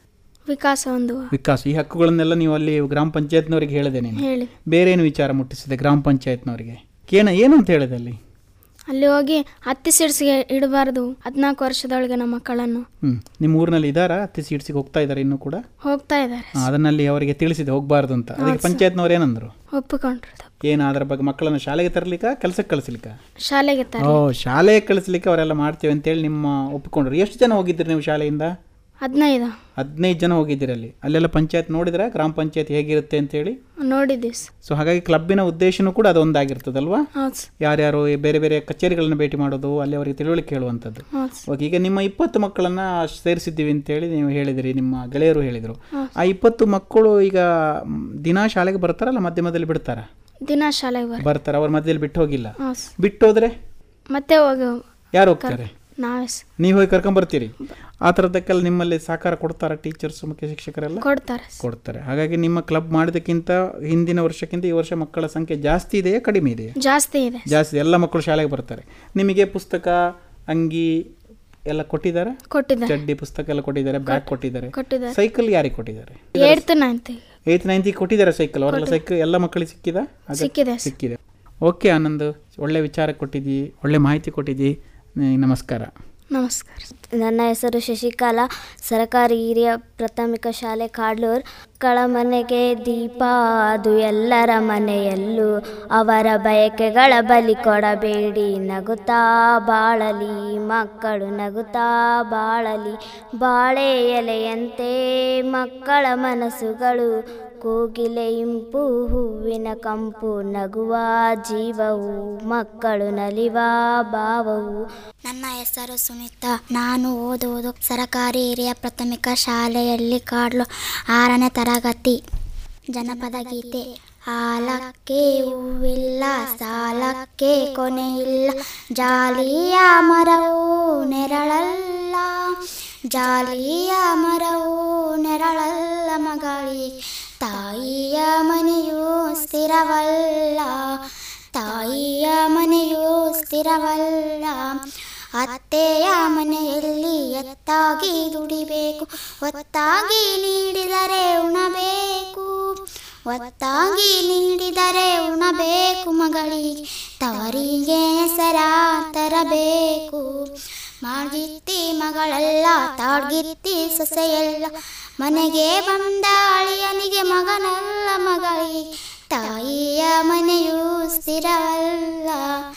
ವಿಕಾಸ ಹೊಂದುವ ವಿಕಾಸ ಈ ಹಕ್ಕುಗಳನ್ನೆಲ್ಲ ನೀವು ಅಲ್ಲಿ ಗ್ರಾಮ ಪಂಚಾಯತ್ನವರಿಗೆ ಹೇಳಿದೆ ನೀನು ಹೇಳಿ ಬೇರೆ ಏನು ವಿಚಾರ ಮುಟ್ಟಿಸಿದೆ ಗ್ರಾಮ ಪಂಚಾಯತ್ನವರಿಗೆ ಏನ ಏನು ಅಂತ ಹೇಳಿದೆ ಅಲ್ಲಿ ಅಲ್ಲಿ ಹೋಗಿ ಹತ್ತಿ ಸಿಡ್ಸಿಗೆ ಇಡಬಾರ್ದು ಹದಿನಾಲ್ಕು ವರ್ಷದೊಳಗೆ ನಮ್ಮ ಮಕ್ಕಳನ್ನು ಹ್ಞೂ ನಿಮ್ಮ ಊರಿನಲ್ಲಿ ಇದ್ದಾರಾ ಹತ್ತಿ ಸೀಡ್ಸಿಗೆ ಹೋಗ್ತಾ ಇದ್ದಾರೆ ಇನ್ನೂ ಕೂಡ ಹೋಗ್ತಾ ಇದ್ದಾರೆ ಆ, ಅದನ್ನಲ್ಲಿ ಅವರಿಗೆ ತಿಳಿಸಿದೆ ಹೋಗಬಾರ್ದು ಅಂತ ಅದಕ್ಕೆ ಪಂಚಾಯತ್ನವ್ರು ಏನಂದ್ರು ಒಪ್ಪಿಕೊಂಡ್ರು ತಪ್ಪು. ಏನು ಅದರ ಬಗ್ಗೆ ಮಕ್ಕಳನ್ನು ಶಾಲೆಗೆ ತರಲಿಕ್ಕ ಕೆಲಸಕ್ಕೆ ಕಳಿಸ್ಲಿಕ್ಕ ಶಾಲೆಗೆ ತರ ಓ ಶಾಲೆಗೆ ಕಳಿಸ್ಲಿಕ್ಕೆ ಅವರೆಲ್ಲ ಮಾಡ್ತೇವೆ ಅಂತೇಳಿ ನಿಮ್ಮ ಒಪ್ಪಿಕೊಂಡ್ರು ಎಷ್ಟು ಜನ ಹೋಗಿದ್ರಿ ನೀವು ಶಾಲೆಯಿಂದ ಹದಿನೈದು ಹದಿನೈದು ಜನ ಹೋಗಿದ್ದೀರಿ ಅಲ್ಲಿ ಅಲ್ಲೆಲ್ಲ ಪಂಚಾಯತ್ ನೋಡಿದ್ರ ಗ್ರಾಮ ಪಂಚಾಯತ್ ಹೇಗಿರುತ್ತೆ ಅಂತೇಳಿ ನೋಡಿದ್ದೀವಿ ಸರ್ ಸೊ ಹಾಗಾಗಿ ಕ್ಲಬ್ಬಿನ ಉದ್ದೇಶನೂ ಕೂಡ ಅದೊಂದಾಗಿರ್ತದಲ್ವಾ ಹೌದು ಸರ್ ಯಾರ್ಯಾರು ಈ ಬೇರೆ ಬೇರೆ ಕಚೇರಿಗಳನ್ನ ಭೇಟಿ ಮಾಡೋದು ಅಲ್ಲಿ ಅವರಿಗೆ ತಿಳುವಳಿಕೆ ಹೇಳುವಂಥದ್ದು ಹೌದು ಸರ್ ಓಕೆ ಈಗ ನಿಮ್ಮ ಇಪ್ಪತ್ತು ಮಕ್ಕಳನ್ನ ಸೇರಿಸಿದ್ದೀವಿ ಅಂತೇಳಿ ನೀವು ಹೇಳಿದಿರಿ ನಿಮ್ಮ ಗೆಳೆಯರು ಹೇಳಿದರು ಆ ಇಪ್ಪತ್ತು ಮಕ್ಕಳು ಈಗ ಮ್, ದಿನಾ ಶಾಲೆಗೆ ಬರ್ತಾರಲ್ಲ ಮಧ್ಯ ಮಧ್ಯದಲ್ಲಿ ಬಿಡ್ತಾರ ದಿನ ಶಾಲೆಗೆ ಬರ್ ಬರ್ತಾರೆ ಅವ್ರ ಮಧ್ಯದಲ್ಲಿ ಬಿಟ್ಟು ಹೋಗಿಲ್ಲ ಹಾಂ ಬಿಟ್ಟು ಹೋದ್ರೆ ಮತ್ತೆ ಹೋಗಿ ಯಾರು ಹೋಗ್ತಾರೆ ನಾವೇ ಸ- ನೀವು ಹೋಗಿ ಕರ್ಕೊಂಬರ್ತೀರಿ ಆ ಥರದಕ್ಕೆಲ್ಲ ನಿಮ್ಮಲ್ಲಿ ಸಹಕಾರ ಕೊಡ್ತಾರ ಟೀಚರ್ಸ್ ಮುಖ್ಯ ಶಿಕ್ಷಕರೆಲ್ಲ ಕೊಡ್ತಾರೆ ಸ- ಕೊಡ್ತಾರೆ ಹಾಗಾಗಿ ನಿಮ್ಮ ಕ್ಲಬ್ ಮಾಡಿದಕ್ಕಿಂತ ಹಿಂದಿನ ವರ್ಷಕ್ಕಿಂತ ಈ ವರ್ಷ ಮಕ್ಕಳ ಸಂಖ್ಯೆ ಜಾಸ್ತಿ ಇದೆಯಾ ಕಡಿಮೆ ಇದೆಯಾ ಜಾಸ್ತಿ ಇದೆ ಜಾಸ್ತಿ ಎಲ್ಲ ಮಕ್ಕಳು ಶಾಲೆಗೆ ಬರ್ತಾರೆ ನಿಮಗೆ ಪುಸ್ತಕ ಅಂಗಿ ಎಲ್ಲ ಕೊಟ್ಟಿದ್ದಾರೆ ಕೊಟ್ಟಿದ್ದಾರೆ ಚಡ್ಡಿ ಪುಸ್ತಕ ಎಲ್ಲ ಕೊಟ್ಟಿದ್ದಾರೆ ಬ್ಯಾಗ್ ಕೊಟ್ಟಿದ್ದಾರೆ ಕೊಟ್ಟಿದ್ದಾರೆ ಸೈಕಲ್ ಯಾರಿಗೆ ಕೊಟ್ಟಿದ್ದಾರೆ ಏಳ್ತ್ ನೈನ್ತ್ ಏಯ್ತ್ ನೈನ್ತಿಗೆ ಕೊಟ್ಟಿದ್ದಾರೆ ಸೈಕಲ್ ಅವರೆಲ್ಲ ಸೈಕಲ್ ಎಲ್ಲ ಮಕ್ಕಳಿಗೆ ಸಿಕ್ಕಿದ ಅದ- ಸಿಕ್ಕಿದೆ ಸ- ಸಿಕ್ಕಿದೆ ಓಕೆ ಆನಂದ್ ಒಳ್ಳೆ ವಿಚಾರ ಕೊಟ್ಟಿದ್ದಿ ಒಳ್ಳೆ ಮಾಹಿತಿ ಕೊಟ್ಟಿದ್ದಿ ನಿ- ನಮಸ್ಕಾರ ನಮಸ್ಕಾರ ನನ್ನ ಹೆಸರು ಶಶಿಕಲಾ ಸರ್ಕಾರಿ ಹಿರಿಯ ಪ್ರಾಥಮಿಕ ಶಾಲೆ ಕಾಡ್ಲೂರ್ ಮಕ್ಕಳ ಮನೆಗೆ ದೀಪ ಅದು ಎಲ್ಲರ ಮನೆಯಲ್ಲೂ ಅವರ ಬಯಕೆಗಳ ಬಲಿ ಕೊಡಬೇಡಿ ನಗುತ್ತಾ ಬಾಳಲಿ ಮಕ್ಕಳು ನಗುತ್ತಾ ಬಾಳಲಿ ಬಾಳೆ ಎಲೆಯಂತೆ ಮಕ್ಕಳ ಮನಸ್ಸುಗಳು ಕೋಗಿಲೆ ಇಂಪು ಹೂವಿನ ಕಂಪು ನಗುವ ಜೀವವು ಮಕ್ಕಳು ನಲಿವ ಭಾವವು ನನ್ನ ಹೆಸರು ಸುನೀತಾ ನಾನು ಓದುವುದು ಸರಕಾರಿ ಹಿರಿಯ ಪ್ರಾಥಮಿಕ ಶಾಲೆಯಲ್ಲಿ ಕಾಡ್ಲು ಆರನೇ ತರಗತಿ ಜನಪದ ಗೀತೆ ಆಲಕ್ಕೆ ಹೂವಿಲ್ಲ ಸಾಲಕ್ಕೆ ಕೊನೆಯಿಲ್ಲ ಜಾಲಿಯ ಮರವು ನೆರಳಲ್ಲ ಜಾಲಿಯ ಮರವು ನೆರಳಲ್ಲ ಮಗಳಿ ತಾಯಿಯ ಮನೆಯು ಸ್ಥಿರವಲ್ಲ ತಾಯಿಯ ಮನೆಯು ಸ್ಥಿರವಲ್ಲ ಅತ್ತೆಯ ಮನೆಯಲ್ಲಿ ಎತ್ತಾಗಿ ದುಡಿಬೇಕು ಒತ್ತಾಗಿ ನೀಡಿದರೆ ಉಣಬೇಕು ಒತ್ತಾಗಿ ನೀಡಿದರೆ ಉಣಬೇಕು ಮಗಳಿಗೆ ತವರಿಗೆ ಹೆಸರ ತರಬೇಕು ಮಾಡಿತ್ತಿ ಮಗಳಲ್ಲ ತಾಡ್ಗಿತ್ತಿ ಸೊಸೆಯಲ್ಲ ಮನೆಗೆ ಬಂದ ಅಳಿಯನಿಗೆ ಮಗನಲ್ಲ ಮಗಳಿಗೆ ತಾಯಿಯ ಮನೆಯು ಸ್ಥಿರವಲ್ಲ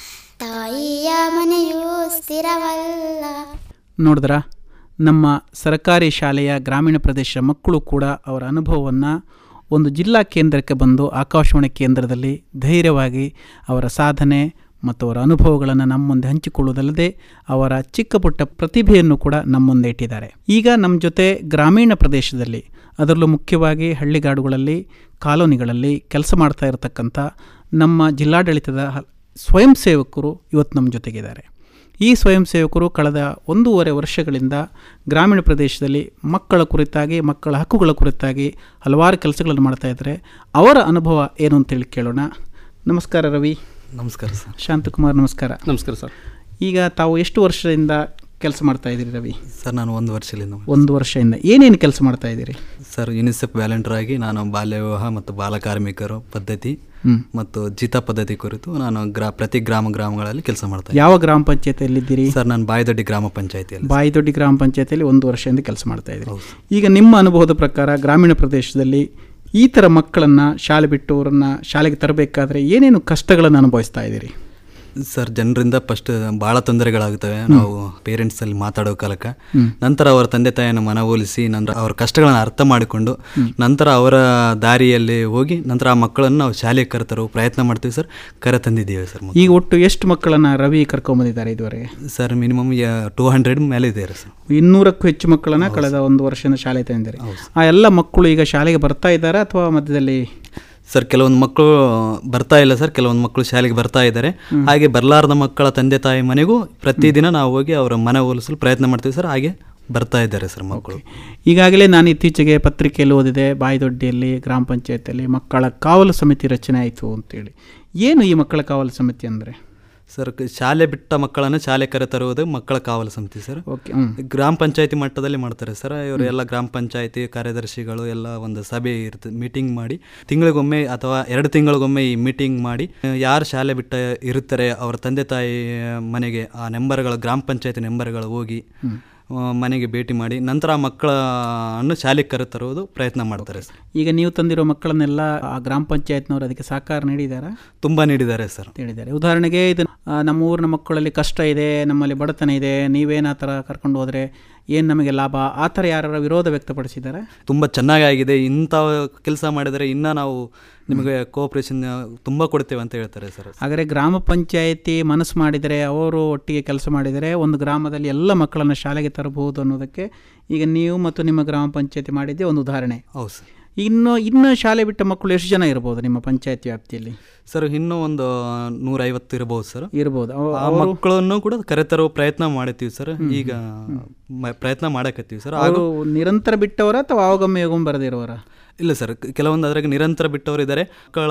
ತಾಯಿಯ ಮನೆಯು ಸ್ಥಿರವಲ್ಲ ನೋಡಿದ್ರ ನಮ್ಮ ಸರ್ಕಾರಿ ಶಾಲೆಯ ಗ್ರಾಮೀಣ ಪ್ರದೇಶ ಮಕ್ಕಳು ಕೂಡ ಅವರ ಅನುಭವವನ್ನು ಒಂದು ಜಿಲ್ಲಾ ಕೇಂದ್ರಕ್ಕೆ ಬಂದು ಆಕಾಶವಾಣಿ ಕೇಂದ್ರದಲ್ಲಿ ಧೈರ್ಯವಾಗಿ ಅವರ ಸಾಧನೆ ಮತ್ತು ಅವರ ಅನುಭವಗಳನ್ನು ನಮ್ಮ ಮುಂದೆ ಹಂಚಿಕೊಳ್ಳುವುದಲ್ಲದೆ ಅವರ ಚಿಕ್ಕ ಪುಟ್ಟ ಪ್ರತಿಭೆಯನ್ನು ಕೂಡ ನಮ್ಮ ಮುಂದೆ ಇಟ್ಟಿದ್ದಾರೆ ಈಗ ನಮ್ಮ ಜೊತೆ ಗ್ರಾಮೀಣ ಪ್ರದೇಶದಲ್ಲಿ ಅದರಲ್ಲೂ ಮುಖ್ಯವಾಗಿ ಹಳ್ಳಿಗಾಡುಗಳಲ್ಲಿ ಕಾಲೋನಿಗಳಲ್ಲಿ ಕೆಲಸ ಮಾಡ್ತಾ ಇರತಕ್ಕಂಥ ನಮ್ಮ ಜಿಲ್ಲಾಡಳಿತದ ಹ- ಸ್ವಯಂ ಸೇವಕರು ಇವತ್ತು ನಮ್ಮ ಜೊತೆಗಿದ್ದಾರೆ ಈ ಸ್ವಯಂ ಸೇವಕರು ಕಳೆದ ಒಂದೂವರೆ ವರ್ಷಗಳಿಂದ ಗ್ರಾಮೀಣ ಪ್ರದೇಶದಲ್ಲಿ ಮಕ್ಕಳ ಕುರಿತಾಗಿ ಮಕ್ಕಳ ಹಕ್ಕುಗಳ ಕುರಿತಾಗಿ ಹಲವಾರು ಕೆಲಸಗಳನ್ನು ಮಾಡ್ತಾ ಇದ್ದಾರೆ ಅವರ ಅನುಭವ ಏನು ಅಂತೇಳಿ ಕೇಳೋಣ ನಮಸ್ಕಾರ ರವಿ ನಮಸ್ಕಾರ ಸರ್ ಶಾಂತಕುಮಾರ್ ನಮಸ್ಕಾರ ನಮಸ್ಕಾರ ಸರ್ ಈಗ ತಾವು ಎಷ್ಟು ವರ್ಷದಿಂದ ಕೆಲಸ ಮಾಡ್ತಾ ಇದ್ದೀರಿ ರವಿ ಸರ್ ನಾನು ಒಂದು ವರ್ಷದಿಂದ ಒಂದು ವರ್ಷದಿಂದ ಏನೇನು ಕೆಲಸ ಮಾಡ್ತಾ ಇದ್ದೀರಿ ಸರ್ ಯುನಿಸೆಫ್ ವ್ಯಾಲೆಂಟರ್ ಆಗಿ ನಾನು ಬಾಲ್ಯ ವಿವಾಹ ಮತ್ತು ಬಾಲ ಕಾರ್ಮಿಕರು ಪದ್ಧತಿ ಹ್ಮ್. ಮತ್ತು ಜಿತ ಪದ್ಧತಿ ಕುರಿತು ನಾನು ಗ್ರಾ ಪ್ರತಿ ಗ್ರಾಮ ಗ್ರಾಮಗಳಲ್ಲಿ ಕೆಲಸ ಮಾಡ್ತಾ ಇದ್ದೀನಿ ಯಾವ ಗ್ರಾಮ ಪಂಚಾಯತಿಯಲ್ಲಿದ್ದೀರಿ ಸರ್ ನಾನು ಬಾಯಿದೊಡ್ಡಿ ಗ್ರಾಮ ಪಂಚಾಯತಿಯಲ್ಲಿ ಬಾಯಿದೊಡ್ಡಿ ಗ್ರಾಮ ಪಂಚಾಯತಿಯಲ್ಲಿ ಒಂದು ವರ್ಷದಿಂದ ಕೆಲಸ ಮಾಡ್ತಾ ಇದ್ದೀರಿ ಈಗ ನಿಮ್ಮ ಅನುಭವದ ಪ್ರಕಾರ ಗ್ರಾಮೀಣ ಪ್ರದೇಶದಲ್ಲಿ ಈ ಥರ ಮಕ್ಕಳನ್ನು ಶಾಲೆ ಬಿಟ್ಟು ಅವರನ್ನು ಶಾಲೆಗೆ ತರಬೇಕಾದ್ರೆ ಏನೇನು ಕಷ್ಟಗಳನ್ನು ಅನುಭವಿಸ್ತಾ ಇದ್ದೀರಿ ಸರ್ ಜನರಿಂದ ಫಸ್ಟ್ ಭಾಳ ತೊಂದರೆಗಳಾಗುತ್ತವೆ ನಾವು ಪೇರೆಂಟ್ಸ್ ಅಲ್ಲಿ ಮಾತಾಡೋ ಕಾಲಕ್ಕೆ ಹ್ಮ್. ನಂತರ ಅವರ ತಂದೆ ತಾಯಿಯನ್ನು ಮನವೊಲಿಸಿ ನಂತರ ಅವರ ಕಷ್ಟಗಳನ್ನು ಅರ್ಥ ಮಾಡಿಕೊಂಡು ನಂತರ ಅವರ ದಾರಿಯಲ್ಲಿ ಹೋಗಿ ನಂತರ ಆ ಮಕ್ಕಳನ್ನು ನಾವು ಶಾಲೆಗೆ ಕರೆತರೋ ಪ್ರಯತ್ನ ಮಾಡ್ತೀವಿ ಸರ್ ಕರೆ ತಂದಿದ್ದೀವಿ ಸರ್ ಈಗ ಒಟ್ಟು ಎಷ್ಟು ಮಕ್ಕಳನ್ನು ರವಿ ಕರ್ಕೊಂಬಂದಿದ್ದಾರೆ ಇದುವರೆಗೆ ಸರ್ ಮಿನಿಮಮ್ ಟೂ ಹಂಡ್ರೆಡ್ ಮೇಲೆ ಇದೆ ಸರ್ ಇನ್ನೂರಕ್ಕೂ ಹೆಚ್ಚು ಮಕ್ಕಳನ್ನ ಕಳೆದ ಒಂದು ವರ್ಷದಿಂದ ಶಾಲೆ ತಂದಿದ್ದಾರೆ ಆ ಎಲ್ಲ ಮಕ್ಕಳು ಈಗ ಶಾಲೆಗೆ ಬರ್ತಾ ಇದ್ದಾರೆ ಅಥವಾ ಮಧ್ಯದಲ್ಲಿ ಸರ್ ಕೆಲವೊಂದು ಮಕ್ಕಳು ಬರ್ತಾ ಇಲ್ಲ ಸರ್ ಕೆಲವೊಂದು ಮಕ್ಕಳು ಶಾಲೆಗೆ ಬರ್ತಾ ಇದ್ದಾರೆ ಹಾಗೆ ಬರಲಾರದ ಮಕ್ಕಳ ತಂದೆ ತಾಯಿ ಮನೆಗೂ ಪ್ರತಿದಿನ ನಾವು ಹೋಗಿ ಅವರ ಮನ ಹೋಲಿಸಲು ಪ್ರಯತ್ನ ಮಾಡ್ತೀವಿ ಸರ್ ಹಾಗೆ ಬರ್ತಾ ಇದ್ದಾರೆ ಸರ್ ಮಕ್ಕಳು ಈಗಾಗಲೇ ನಾನು ಇತ್ತೀಚೆಗೆ ಪತ್ರಿಕೆಯಲ್ಲಿ ಓದಿದೆ ಬಾಯಿದೊಡ್ಡಿಯಲ್ಲಿ ಗ್ರಾಮ ಪಂಚಾಯತಿಯಲ್ಲಿ ಮಕ್ಕಳ ಕಾವಲು ಸಮಿತಿ ರಚನೆ ಆಯಿತು ಅಂತೇಳಿ ಏನು ಈ ಮಕ್ಕಳ ಕಾವಲು ಸಮಿತಿ ಅಂದರೆ ಸರ್ ಕ- ಶಾಲೆ ಬಿಟ್ಟ ಮಕ್ಕಳನ್ನು ಶಾಲೆ ಕರೆತರುವುದು ಮಕ್ಕಳ ಕಾವಲು ಸಮಿತಿ ಸರ್ ಓಕೆ ಹ್ಮ್. ಗ್ರಾಮ ಪಂಚಾಯತಿ ಮಟ್ಟದಲ್ಲಿ ಮಾಡ್ತಾರೆ ಸರ್ ಇವರು ಎಲ್ಲ ಗ್ರಾಮ ಪಂಚಾಯತಿ ಕಾರ್ಯದರ್ಶಿಗಳು ಎಲ್ಲ ಒಂದು ಸಭೆ ಇರ್ತದೆ ಮೀಟಿಂಗ್ ಮಾಡಿ ತಿಂಗಳಿಗೊಮ್ಮೆ ಅಥವಾ ಎರಡು ತಿಂಗಳಿಗೊಮ್ಮೆ ಈ ಮೀಟಿಂಗ್ ಮಾಡಿ ಯಾರು ಶಾಲೆ ಬಿಟ್ಟ ಇರುತ್ತಾರೆ ಅವರ ತಂದೆ ತಾಯಿ ಮನೆಗೆ ಆ ನೆಂಬರ್ಗಳು ಗ್ರಾಮ ಪಂಚಾಯತಿ ನೆಂಬರ್ಗಳು ಹೋಗಿ ಆ, ಮನೆಗೆ ಭೇಟಿ ಮಾಡಿ ನಂತರ ಆ ಮಕ್ಕಳನ್ನು ಶಾಲೆಗೆ ಕರೆತರುವುದು ಪ್ರಯತ್ನ ಮಾಡ್ತಾರೆ ಸರ್ ಈಗ ನೀವು ತಂದಿರೋ ಮಕ್ಕಳನ್ನೆಲ್ಲ ಆ ಗ್ರಾಮ ಪಂಚಾಯತ್ನವರು ಅದಕ್ಕೆ ಸಹಕಾರ ನೀಡಿದಾರಾ ತುಂಬ ನೀಡಿದ್ದಾರೆ ಸರ್ ಅಂತ ಹೇಳಿದ್ದಾರೆ ಉದಾಹರಣೆಗೆ ಇದು ಆ, ನಮ್ಮ ಊರಿನ ಮಕ್ಕಳಲ್ಲಿ ಕಷ್ಟ ಇದೆ ನಮ್ಮಲ್ಲಿ ಬಡತನ ಇದೆ ನೀವೇನು ಆ ಥರ ಕರ್ಕೊಂಡು ಹೋದರೆ ಏನು ನಮಗೆ ಲಾಭ ಆ ಥರ ಯಾರು ವಿರೋಧ ವ್ಯಕ್ತಪಡಿಸಿದ್ದಾರೆ ತುಂಬ ಚೆನ್ನಾಗಿದೆ ಇಂಥ ಕೆಲಸ ಮಾಡಿದರೆ ಇನ್ನೂ ನಾವು ನಿಮಗೆ ಕೋಆಪ್ರೇಷನ್ ತುಂಬ ಕೊಡ್ತೇವೆ ಅಂತ ಹೇಳ್ತಾರೆ ಸರ್ ಹಾಗಾದರೆ ಗ್ರಾಮ ಪಂಚಾಯತಿ ಮನಸ್ಸು ಮಾಡಿದರೆ ಅವರು ಒಟ್ಟಿಗೆ ಕೆಲಸ ಮಾಡಿದರೆ ಒಂದು ಗ್ರಾಮದಲ್ಲಿ ಎಲ್ಲ ಮಕ್ಕಳನ್ನು ಶಾಲೆಗೆ ತರಬಹುದು ಅನ್ನೋದಕ್ಕೆ ಈಗ ನೀವು ಮತ್ತು ನಿಮ್ಮ ಗ್ರಾಮ ಪಂಚಾಯತಿ ಮಾಡಿದ್ದೇ ಒಂದು ಉದಾಹರಣೆ ಹೌದು ಸರ್ ಇನ್ನು ಇನ್ನು ಶಾಲೆ ಬಿಟ್ಟ ಮಕ್ಕಳು ಎಷ್ಟು ಜನ ಇರ್ಬೋದು ನಿಮ್ಮ ಪಂಚಾಯತ್ ವ್ಯಾಪ್ತಿಯಲ್ಲಿ ಸರ್ ಇನ್ನೂ ಒಂದು ನೂರೈವತ್ತು ಇರಬಹುದು ಸರ್ ಇರ್ಬೋದು ಅವ- ಆ ಅವರು- ಮಕ್ಕಳನ್ನು ಕೂಡ ಕರೆತರೋ ಪ್ರಯತ್ನ ಮಾಡ್ತೀವಿ ಸರ್ ಈಗ ಮ- ಪ್ರಯತ್ನ ಮಾಡಕತ್ತೀವಿ ಸರ್ ಹಾಗೂ ಅವರು ನಿರಂತರ ಬಿಟ್ಟವರ ಅಥವಾ ಆವಾಗೊಮ್ಮೆ ಯೋಗಮ್ ಬರದಿರುವರ ಇಲ್ಲ ಸರ್ ಕೆಲವೊಂದು ಅದ್ರಾಗ ನಿರಂತರ ಬಿಟ್ಟವರು ಇದ್ದಾರೆ ಮಕ್ಕಳ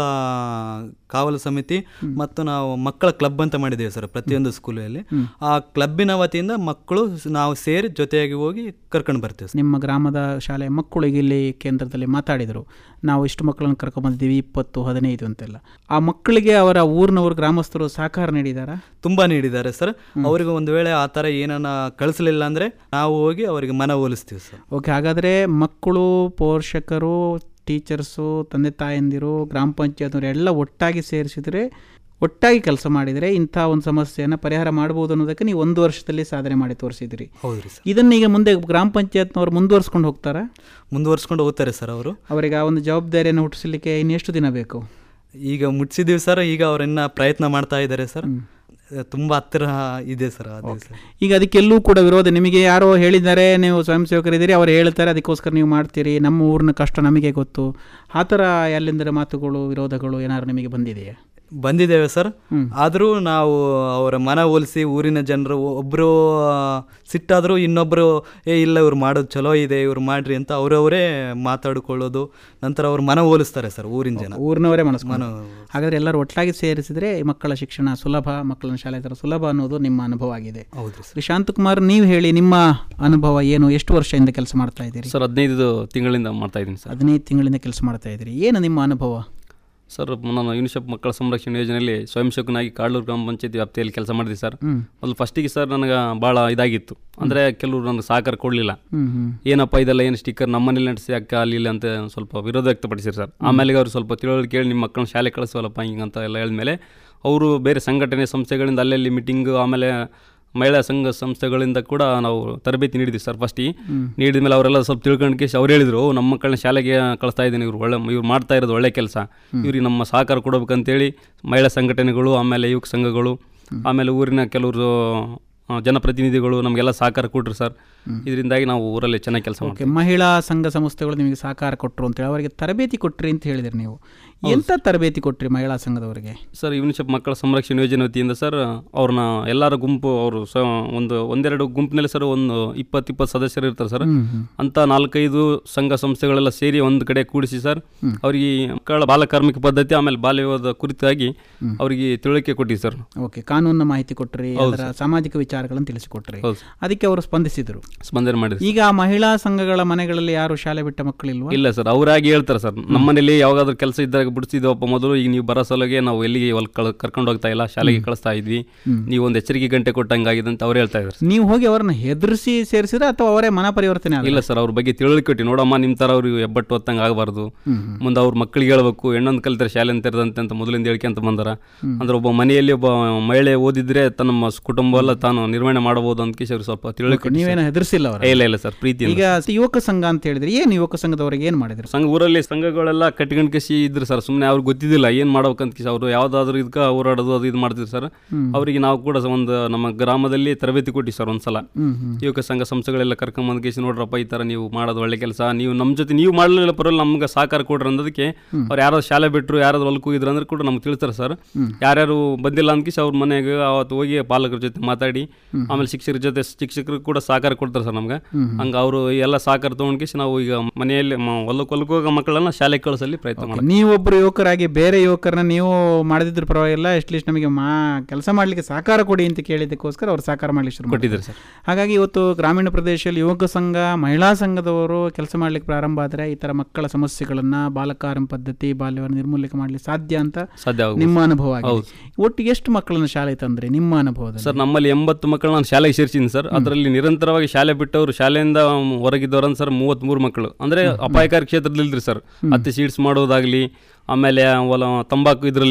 ಕಾವಲು ಸಮಿತಿ ಮತ್ತು ನಾವು ಮಕ್ಕಳ ಕ್ಲಬ್ ಅಂತ ಮಾಡಿದ್ದೇವೆ ಸರ್ ಪ್ರತಿಯೊಂದು ಸ್ಕೂಲಲ್ಲಿ ಆ ಕ್ಲಬ್ಬಿನ ವತಿಯಿಂದ ಮಕ್ಕಳು ಸ್- ನಾವು ಸೇರಿ ಜೊತೆಯಾಗಿ ಹೋಗಿ ಕರ್ಕೊಂಡು ಬರ್ತೇವೆ ಸರ್ ನಿಮ್ಮ ಗ್ರಾಮದ ಶಾಲೆಯ ಮಕ್ಕಳಿಗೆ ಇಲ್ಲಿ ಕೇಂದ್ರದಲ್ಲಿ ಮಾತಾಡಿದರು ನಾವು ಇಷ್ಟು ಮಕ್ಕಳನ್ನು ಕರ್ಕೊಂಬಂದಿದ್ದೀವಿ ಇಪ್ಪತ್ತು ಹದಿನೈದು ಅಂತೆಲ್ಲ ಆ ಮಕ್ಕಳಿಗೆ ಅವರ ಊರಿನವರು ಗ್ರಾಮಸ್ಥರು ಸಹಕಾರ ನೀಡಿದಾರಾ ತುಂಬಾ ನೀಡಿದ್ದಾರೆ ಸರ್ ಅವರಿಗೆ ಒಂದು ವೇಳೆ ಆ ಥರ ಏನನ್ನ ಕಳಿಸ್ಲಿಲ್ಲ ಅಂದ್ರೆ ನಾವು ಹೋಗಿ ಅವರಿಗೆ ಮನ ಹೋಲಿಸ್ತೀವಿ ಸರ್ ಓಕೆ ಹಾಗಾದರೆ ಮಕ್ಕಳು ಪೋಷಕರು ಟೀಚರ್ಸು ತಂದೆ ತಾಯಂದಿರು ಗ್ರಾಮ ಪಂಚಾಯತ್ನವರು ಎಲ್ಲ ಒಟ್ಟಾಗಿ ಸೇರಿಸಿದರೆ ಒಟ್ಟಾಗಿ ಕೆಲಸ ಮಾಡಿದರೆ ಇಂಥ ಒಂದು ಸಮಸ್ಯೆಯನ್ನು ಪರಿಹಾರ ಮಾಡ್ಬೋದು ಅನ್ನೋದಕ್ಕೆ ನೀವು ಒಂದು ವರ್ಷದಲ್ಲಿ ಸಾಧನೆ ಮಾಡಿ ತೋರಿಸಿದ್ರಿ ಹೌದ್ರಿ ಸರ್ ಇದನ್ನ ಈಗ ಮುಂದೆ ಗ್ರಾಮ ಪಂಚಾಯತ್ನವ್ರು ಮುಂದುವರ್ಸ್ಕೊಂಡು ಹೋಗ್ತಾರಾ ಮುಂದುವರ್ಸ್ಕೊಂಡು ಹೋಗ್ತಾರೆ ಸರ್ ಅವರು ಅವರಿಗೆ ಆ ಒಂದು ಜವಾಬ್ದಾರಿಯನ್ನು ಹುಟ್ಟಿಸಲಿಕ್ಕೆ ಇನ್ನೆಷ್ಟು ದಿನ ಬೇಕು ಈಗ ಮುಟ್ಸಿದೀವಿ ಸರ್ ಈಗ ಅವರನ್ನ ಪ್ರಯತ್ನ ಮಾಡ್ತಾ ಇದ್ದಾರೆ ಸರ್ ತುಂಬಾ ಹತ್ತಿರ ಇದೆ ಸರ್ ಅದೇ ಸರ್ ಈಗ ಅದಕ್ಕೆಲ್ಲೂ ಕೂಡ ವಿರೋಧ ನಿಮಗೆ ಯಾರೋ ಹೇಳಿದ್ದಾರೆ ನೀವು ಸ್ವಯಂ ಸೇವಕರಿದ್ದೀರಿ ಅವ್ರು ಹೇಳ್ತಾರೆ ಅದಕ್ಕೋಸ್ಕರ ನೀವು ಮಾಡ್ತೀರಿ ನಮ್ಮ ಊರಿನ ಕಷ್ಟ ನಮಗೆ ಗೊತ್ತು ಆ ಥರ ಎಲ್ಲಿಂದರೆ ಮಾತುಗಳು ವಿರೋಧಗಳು ಏನಾದ್ರು ನಿಮಗೆ ಬಂದಿದೆಯಾ ಬಂದಿದ್ದೇವೆ ಸರ್ ಆದರೂ ನಾವು ಅವರ ಮನ ಹೋಲಿಸಿ ಊರಿನ ಜನರು ಒಬ್ಬರು ಸಿಟ್ಟಾದರೂ ಇನ್ನೊಬ್ಬರು ಏ ಇಲ್ಲ ಇವ್ರು ಮಾಡೋದು ಚಲೋ ಇದೆ ಇವ್ರು ಮಾಡ್ರಿ ಅಂತ ಅವರವರೇ ಮಾತಾಡಿಕೊಳ್ಳೋದು ನಂತರ ಅವ್ರು ಮನ ಹೋಲಿಸ್ತಾರೆ ಸರ್ ಊರಿನ ಜನ ಊರಿನವರೇ ಮನಸ್ಸು ಮನ ಹಾಗಾದರೆ ಎಲ್ಲರೂ ಒಟ್ಟಾಗಿ ಸೇರಿಸಿದರೆ ಮಕ್ಕಳ ಶಿಕ್ಷಣ ಸುಲಭ ಮಕ್ಕಳನ್ನ ಶಾಲೆ ಥರ ಸುಲಭ ಅನ್ನೋದು ನಿಮ್ಮ ಅನುಭವ ಆಗಿದೆ ಹೌದ್ರಿ ಶ್ರೀ ಶಾಂತಕುಮಾರ್ ನೀವು ಹೇಳಿ ನಿಮ್ಮ ಅನುಭವ ಏನು ಎಷ್ಟು ವರ್ಷದಿಂದ ಕೆಲಸ ಮಾಡ್ತಾ ಇದ್ದೀರಿ ಸರ್ ಹದಿನೈದು ತಿಂಗಳಿಂದ ಮಾಡ್ತಾ ಇದ್ದೀನಿ ಸರ್ ಹದಿನೈದು ತಿಂಗಳಿಂದ ಕೆಲಸ ಮಾಡ್ತಾ ಇದ್ದೀರಿ ಏನು ನಿಮ್ಮ ಅನುಭವ ಸರ್ ನಾನು ಯುನಿಸೆಫ್ ಮಕ್ಕಳ ಸಂರಕ್ಷಣೆ ಯೋಜನೆಯಲ್ಲಿ ಸ್ವಯಂ ಸೇವಕನಾಗಿ ಕಾಡೂರು ಗ್ರಾಮ ಪಂಚಾಯತಿ ವ್ಯಾಪ್ತಿಯಲ್ಲಿ ಕೆಲಸ ಮಾಡಿದೆ ಸರ್ ಹ್ಮ್. ಮೊದಲು ಫಸ್ಟಿಗೆ ಸರ್ ನನಗೆ ಭಾಳ ಇದಾಗಿತ್ತು ಅಂದರೆ ಕೆಲವರು ನನಗೆ ಸಹಕಾರ ಕೊಡಲಿಲ್ಲ ಹ್ಮ್, ಹ್ಮ್. ಏನಪ್ಪ ಇದೆಲ್ಲ ಏನು ಸ್ಟಿಕ್ಕರ್ ನಮ್ಮನೇಲಿ ನಡೆಸಿ ಅಕ್ಕ ಅಲ್ಲಿ ಇಲ್ಲಿ ಅಂತ ಸ್ವಲ್ಪ ವಿರೋಧ ವ್ಯಕ್ತಪಡಿಸಿರು ಸರ್ ಆಮೇಲೆ ಅವರು ಸ್ವಲ್ಪ ತಿಳುವಳಿಕೆ ಕೇಳಿ ನಿಮ್ಮ ಮಕ್ಕಳನ್ನ ಶಾಲೆ ಕಳಿಸೋಲ್ಲಪ್ಪ ಹಿಂಗಂತ ಎಲ್ಲ ಹೇಳಿದ್ಮೇಲೆ ಅವರು ಬೇರೆ ಸಂಘಟನೆ ಸಂಸ್ಥೆಗಳಿಂದ ಅಲ್ಲಲ್ಲಿ ಮೀಟಿಂಗ್ ಆಮೇಲೆ ಮಹಿಳಾ ಸಂಘ ಸಂಸ್ಥೆಗಳಿಂದ ಕೂಡ ನಾವು ತರಬೇತಿ ನೀಡಿದ್ವಿ ಸರ್ ಫಸ್ಟಿಗೆ ನೀಡಿದ ಮೇಲೆ ಅವರೆಲ್ಲ ಸ್ವಲ್ಪ ತಿಳ್ಕೊಂಡು ಅವ್ರು ಹೇಳಿದ್ರು "ಓ, ನಮ್ಮ ಮಕ್ಕಳನ್ನ ಶಾಲೆಗೆ ಕಳಿಸ್ತಾ ಇದ್ದೀನಿ ಇವ್ರು ಒಳ್ಳೆ ಇವ್ರು ಮಾಡ್ತಾ ಇರೋದು ಒಳ್ಳೆ ಕೆಲಸ ಇವ್ರಿಗೆ ನಮ್ಮ ಸಹಕಾರ ಕೊಡಬೇಕಂತೇಳಿ ಮಹಿಳಾ ಸಂಘಟನೆಗಳು ಆಮೇಲೆ ಯುವಕ ಸಂಘಗಳು ಆಮೇಲೆ ಊರಿನ ಕೆಲವರು ಆ, ಜನಪ್ರತಿನಿಧಿಗಳು ನಮಗೆಲ್ಲ ಸಹಕಾರ ಕೊಟ್ರು ಸರ್ ಇದರಿಂದಾಗಿ ನಾವು ಊರಲ್ಲಿ ಚೆನ್ನಾಗಿ ಕೆಲಸ ಓಕೆ ಮಾಡ್ತೀವಿ ಮಹಿಳಾ ಸಂಘ ಸಂಸ್ಥೆಗಳು ನಿಮಗೆ ಸಹಕಾರ ಕೊಟ್ಟರು ಅಂತೇಳಿ ಅವರಿಗೆ ತರಬೇತಿ ಕೊಟ್ರಿ ಅಂತ ಹೇಳಿದ್ರಿ ನೀವು ಎಂಥ ತರಬೇತಿ ಕೊಟ್ರಿ ಮಹಿಳಾ ಸಂಘದವರಿಗೆ ಸರ್ ಯುನಿಸೆಫ್ ಮಕ್ಕಳ ಸಂರಕ್ಷಣೆ ಯೋಜನೆ ವತಿಯಿಂದ ಸರ್ ಅವ್ರನ್ನ ಎಲ್ಲರ ಗುಂಪು ಅವರು ಸ ಒಂದು ಒಂದೆರಡು ಗುಂಪಿನಲ್ಲಿ ಸರ್ ಒಂದು ಇಪ್ಪತ್ತು ಇಪ್ಪತ್ತು ಸದಸ್ಯರು ಇರ್ತಾರೆ ಸರ್ ಹ್ಮ್, ಹ್ಮ್. ಅಂತ ನಾಲ್ಕೈದು ಸಂಘ ಸಂಸ್ಥೆಗಳೆಲ್ಲ ಸೇರಿ ಒಂದು ಕಡೆ ಕೂಡಿಸಿ ಸರ್ ಅವರಿಗೆ ಮಕ್ಕಳ ಬಾಲಕಾರ್ಮಿಕ ಪದ್ಧತಿ ಆಮೇಲೆ ಬಾಲ್ಯ ವಿವಾದ ಕುರಿತಾಗಿ ಅವರಿಗೆ ತಿಳುವಳಿಕೆ ಕೊಟ್ಟಿವಿ ಸರ್ ಓಕೆ ಕಾನೂನಿನ ಮಾಹಿತಿ ಕೊಟ್ರಿ ಹೌದು ಅದರ ಸಾಮಾಜಿಕ ವಿಚಾರಗಳನ್ನು ತಿಳಿಸಿಕೊಟ್ರಿ ಹೌದು ಅದಕ್ಕೆ ಅವರು ಸ್ಪಂದಿಸಿದರು ಸ್ಪಂದನೆ ಮಾಡಿದ್ರಿ ಈಗ ಆ ಮಹಿಳಾ ಸಂಘಗಳ ಮನೆಗಳಲ್ಲಿ ಯಾರು ಶಾಲೆ ಬಿಟ್ಟ ಮಕ್ಕಳಿಲ್ವಾ ಇಲ್ಲ ಸರ್ ಅವರಾಗಿ ಹೇಳ್ತಾರೆ ಸರ್ ನಮ್ಮನೇಲಿ ಯಾವಾಗಾದ್ರೂ ಕೆಲಸ ಇದ್ದಾಗ ಬಿಡಿಸಿದ್ವಪ್ಪ ಮೊದಲು ಈಗ ನೀವು ಬರೋ ಸಲಗೆ ನಾವು ಎಲ್ಲಿಗೆ ಹೊಲ್ ಕಳ್- ಕರ್ಕೊಂಡು ಹೋಗ್ತಾ ಇಲ್ಲ ಶಾಲೆಗೆ ಕಳಿಸ್ತಾ ಇದ್ವಿ ನೀವು ಒಂದು ಎಚ್ಚರಿಕೆ ಗಂಟೆ ಕೊಟ್ಟಂಗಾಗಿದೆ ಅಂತ ಅವ್ರು ಹೇಳ್ತಾ ಇದ್ದಾರೆ ನೀವು ಹೋಗಿ ಅವರನ್ನ ಹೆದರಿಸಿ ಸೇರಿಸಿದ್ರೆ ಅಥವಾ ಅವರೇ ಮನ ಪರಿವರ್ತನೆ ಆದ್ರೆ ಇಲ್ಲ ಸರ್ ಅವ್ರ ಬಗ್ಗೆ ತಿಳುವಳಿಕೆ ಕೊಟ್ಟು ನೋಡಮ್ಮ ನಿಮ್ಮ ಥರ ಅವ್ರಿಗೆ ಎಬ್ಬಟ್ಟು ಹೊತ್ತಂಗೆ ಆಗಬಾರ್ದು ಮುಂದೆ ಅವ್ರ ಮಕ್ಕಳಿಗೆ ಹೇಳ್ಬೇಕು ಹೆಣ್ಣೊಂದು ಕಲಿತಾರೆ ಶಾಲೆ ತೆರೆದಂತೆ ಅಂತ ಮೊದಲಿಂದ ಹೇಳ್ಕೊಂತ ಬಂದಾರ ಅಂದ್ರೆ ಒಬ್ಬ ಮನೆಯಲ್ಲಿ ಒಬ್ಬ ಮಹಿಳೆ ಓದಿದ್ರೆ ತನ್ನ ಮ- ಕುಟುಂಬ ಎಲ್ಲ ತಾನು ನಿರ್ವಹಣೆ ಮಾಡಬಹುದು ಅಂತ ಕಿಶೋರ್ ಸ್ವಲ್ಪ ತಿಳುವಳಿಕೆ ಕೊಟ್ಟು ನೀವೇನು ಸರ್. ಹೆದರ್ಸಿಲ್ಲ ಅವ್ರ ಇಲ್ಲ ಇಲ್ಲ ಸರ್ ಪ್ರೀತಿ ಈಗ ಯುವಕ ಸಂಘ ಅಂತ ಹೇಳಿದ್ರೆ ಏನು ಯುವಕ ಸಂಘದವರಿಗೆ ಏನು ಮಾಡಿದ್ರು ಸಂಘ ಊರಲ್ಲಿ ಸಂಘಗಳೆಲ್ಲ ಕಟ್ಕೊಂಡು ಕಿಸಿ ಇದ್ರು ಸರ್ ಸುಮ್ಮನೆ ಅವ್ರಿಗೆ ಗೊತ್ತಿದ್ದಿಲ್ಲ ಏನು ಮಾಡ್ಬೇಕಂತ ಕಿಸಿ ಅವರು ಯಾವುದಾದ್ರೂ ಇದಕ್ಕೆ ಹೋರಾಡೋದು ಅದು ಇದು ಮಾಡ್ತಿದ್ರು ಸರ್ ಅವರಿಗೆ ನಾವು ಕೂಡ ಒಂದು ನಮ್ಮ ಗ್ರಾಮದಲ್ಲಿ ತರಬೇತಿ ಕೊಟ್ಟಿವಿ ಸರ್ ಒಂದ್ಸಲ ಹ್ಮ್, ಹ್ಮ್. ಯುವಕ ಸಂಘ ಸಂಸ್ಥೆಗಳೆಲ್ಲ ಕರ್ಕೊಂಬಂದು ಕೇಸಿ ನೋಡ್ರಪ್ಪ ಈ ಥರ ನೀವು ಮಾಡೋದು ಒಳ್ಳೆ ಕೆಲಸ ನೀವು ನಮ್ಮ ಜೊತೆ ನೀವು ಮಾಡಲಿಲ್ಲ ಪರವಾಗಿಲ್ಲ ನಮ್ಗೆ ಸಹಕಾರ ಕೊಡ್ರಿ ಅನ್ನೋದಕ್ಕೆ ಅವ್ರು ಯಾರೋ ಶಾಲೆ ಬಿಟ್ಟರು ಯಾರಾದ್ರು ಹೊಲಕ್ಕೆ ಹೋಗಿದ್ರು ಅಂದ್ರೆ ಕೂಡ ನಮ್ಗೆ ತಿಳಿಸ್ತಾರೆ ಸರ್ ಯಾರ್ಯಾರು ಬಂದಿಲ್ಲ ಅಂದ್ಕಿಸಿ ಅವ್ರ ಮನೆಗೆ ಅವತ್ತು ಹೋಗಿ ಪಾಲಕರ ಜೊತೆ ಮಾತಾಡಿ ಆಮೇಲೆ ಶಿಕ್ಷಕರ ಜೊತೆ ಶಿಕ್ಷಕರು ಕೂಡ ಸಹಕಾರ ಕೊಡ್ತಾರೆ ಸರ್ ನಮ್ಗೆ ಹಂಗೆ ಅವರು ಎಲ್ಲ ಸಹಕಾರ ತೊಗೊಂಡ್ಕಿಸಿ ನಾವು ಈಗ ಮನೆಯಲ್ಲಿ ಮ- ಹೊಲಕ್ಕೆ ಹೊಲಕ್ಕೆ ಹೋಗೋ ಮಕ್ಕಳನ್ನ ಶಾಲೆಗೆ ಕಳಿಸಲಿ ಪ್ರಯತ್ನ ಮಾಡ್ತೀವಿ ನೀವೊಬ್ಬರು ಯುವಕರಾಗಿ ಬೇರೆ ಯುವಕರನ್ನ ನೀವು ಮಾಡದಿದ್ರು ಪರವಾಗಿಲ್ಲ ಅಟ್ಲೀಸ್ಟ್ ನಮಗೆ ಮಾ ಕೆಲಸ ಮಾಡಲಿಕ್ಕೆ ಸಹಕಾರ ಕೊಡಿ ಅಂತ ಕೇಳಿದ್ದಕ್ಕೋಸ್ಕರ ಅವ್ರು ಸಹಕಾರ ಮಾಡಲಿಕ್ಕೆ ಶುರು ಕೊಟ್ಟಿದ್ದಾರೆ ಮಾಡಿದ್ದಾರೆ. ಹಾಗಾಗಿ ಇವತ್ತು ಗ್ರಾಮೀಣ ಪ್ರದೇಶದಲ್ಲಿ ಯುವಕ ಸಂಘ ಮಹಿಳಾ ಸಂಘದವರು ಕೆಲಸ ಮಾಡಲಿಕ್ಕೆ ಪ್ರಾರಂಭ ಆದರೆ ಈ ಥರ ಮಕ್ಕಳ ಸಮಸ್ಯೆಗಳನ್ನು ಬಾಲಕಾರಂ ಪದ್ಧತಿ ಬಾಲ್ಯವನ್ನು ನಿರ್ಮೂಲನೆ ಮಾಡಲಿಕ್ಕೆ ಸಾಧ್ಯ ಅಂತ ಸಾಧ್ಯ ಆಗ್ಬೋದು. ನಿಮ್ಮ ಅನುಭವ ಆಗಿದೆ ಹೌದು. ಒಟ್ಟು ಎಷ್ಟು ಮಕ್ಕಳನ್ನ ಶಾಲೆ ತಂದ್ರೆ ನಿಮ್ಮ ಅನುಭವದಲ್ಲಿ ಸರ್ ನಮ್ಮಲ್ಲಿ ಎಂಬತ್ತು ಮಕ್ಕಳು ನಾನು ಶಾಲೆಗೆ ಸೇರಿಸಿದ್ದೀನಿ ಸರ್ ಅದರಲ್ಲಿ ನಿರಂತರವಾಗಿ ಶಾಲೆ ಬಿಟ್ಟವರು ಶಾಲೆಯಿಂದ ಹೊರಗಿದ್ದವ್ರು ಸರ್ ಮೂವತ್ತ್ಮೂರು ಮಕ್ಕಳು ಅಂದರೆ ಅಪಾಯಕಾರಿ ಕ್ಷೇತ್ರದಲ್ಲಿದ್ರಿ ಸರ್ ಹತ್ತಿ ಸೀಡ್ಸ್ ಮಾಡೋದಾಗಲಿ ಆಮೇಲೆ ಹೊಲ ತಂಬಾಕು ಇದರಲ್ಲಿ ಸರ್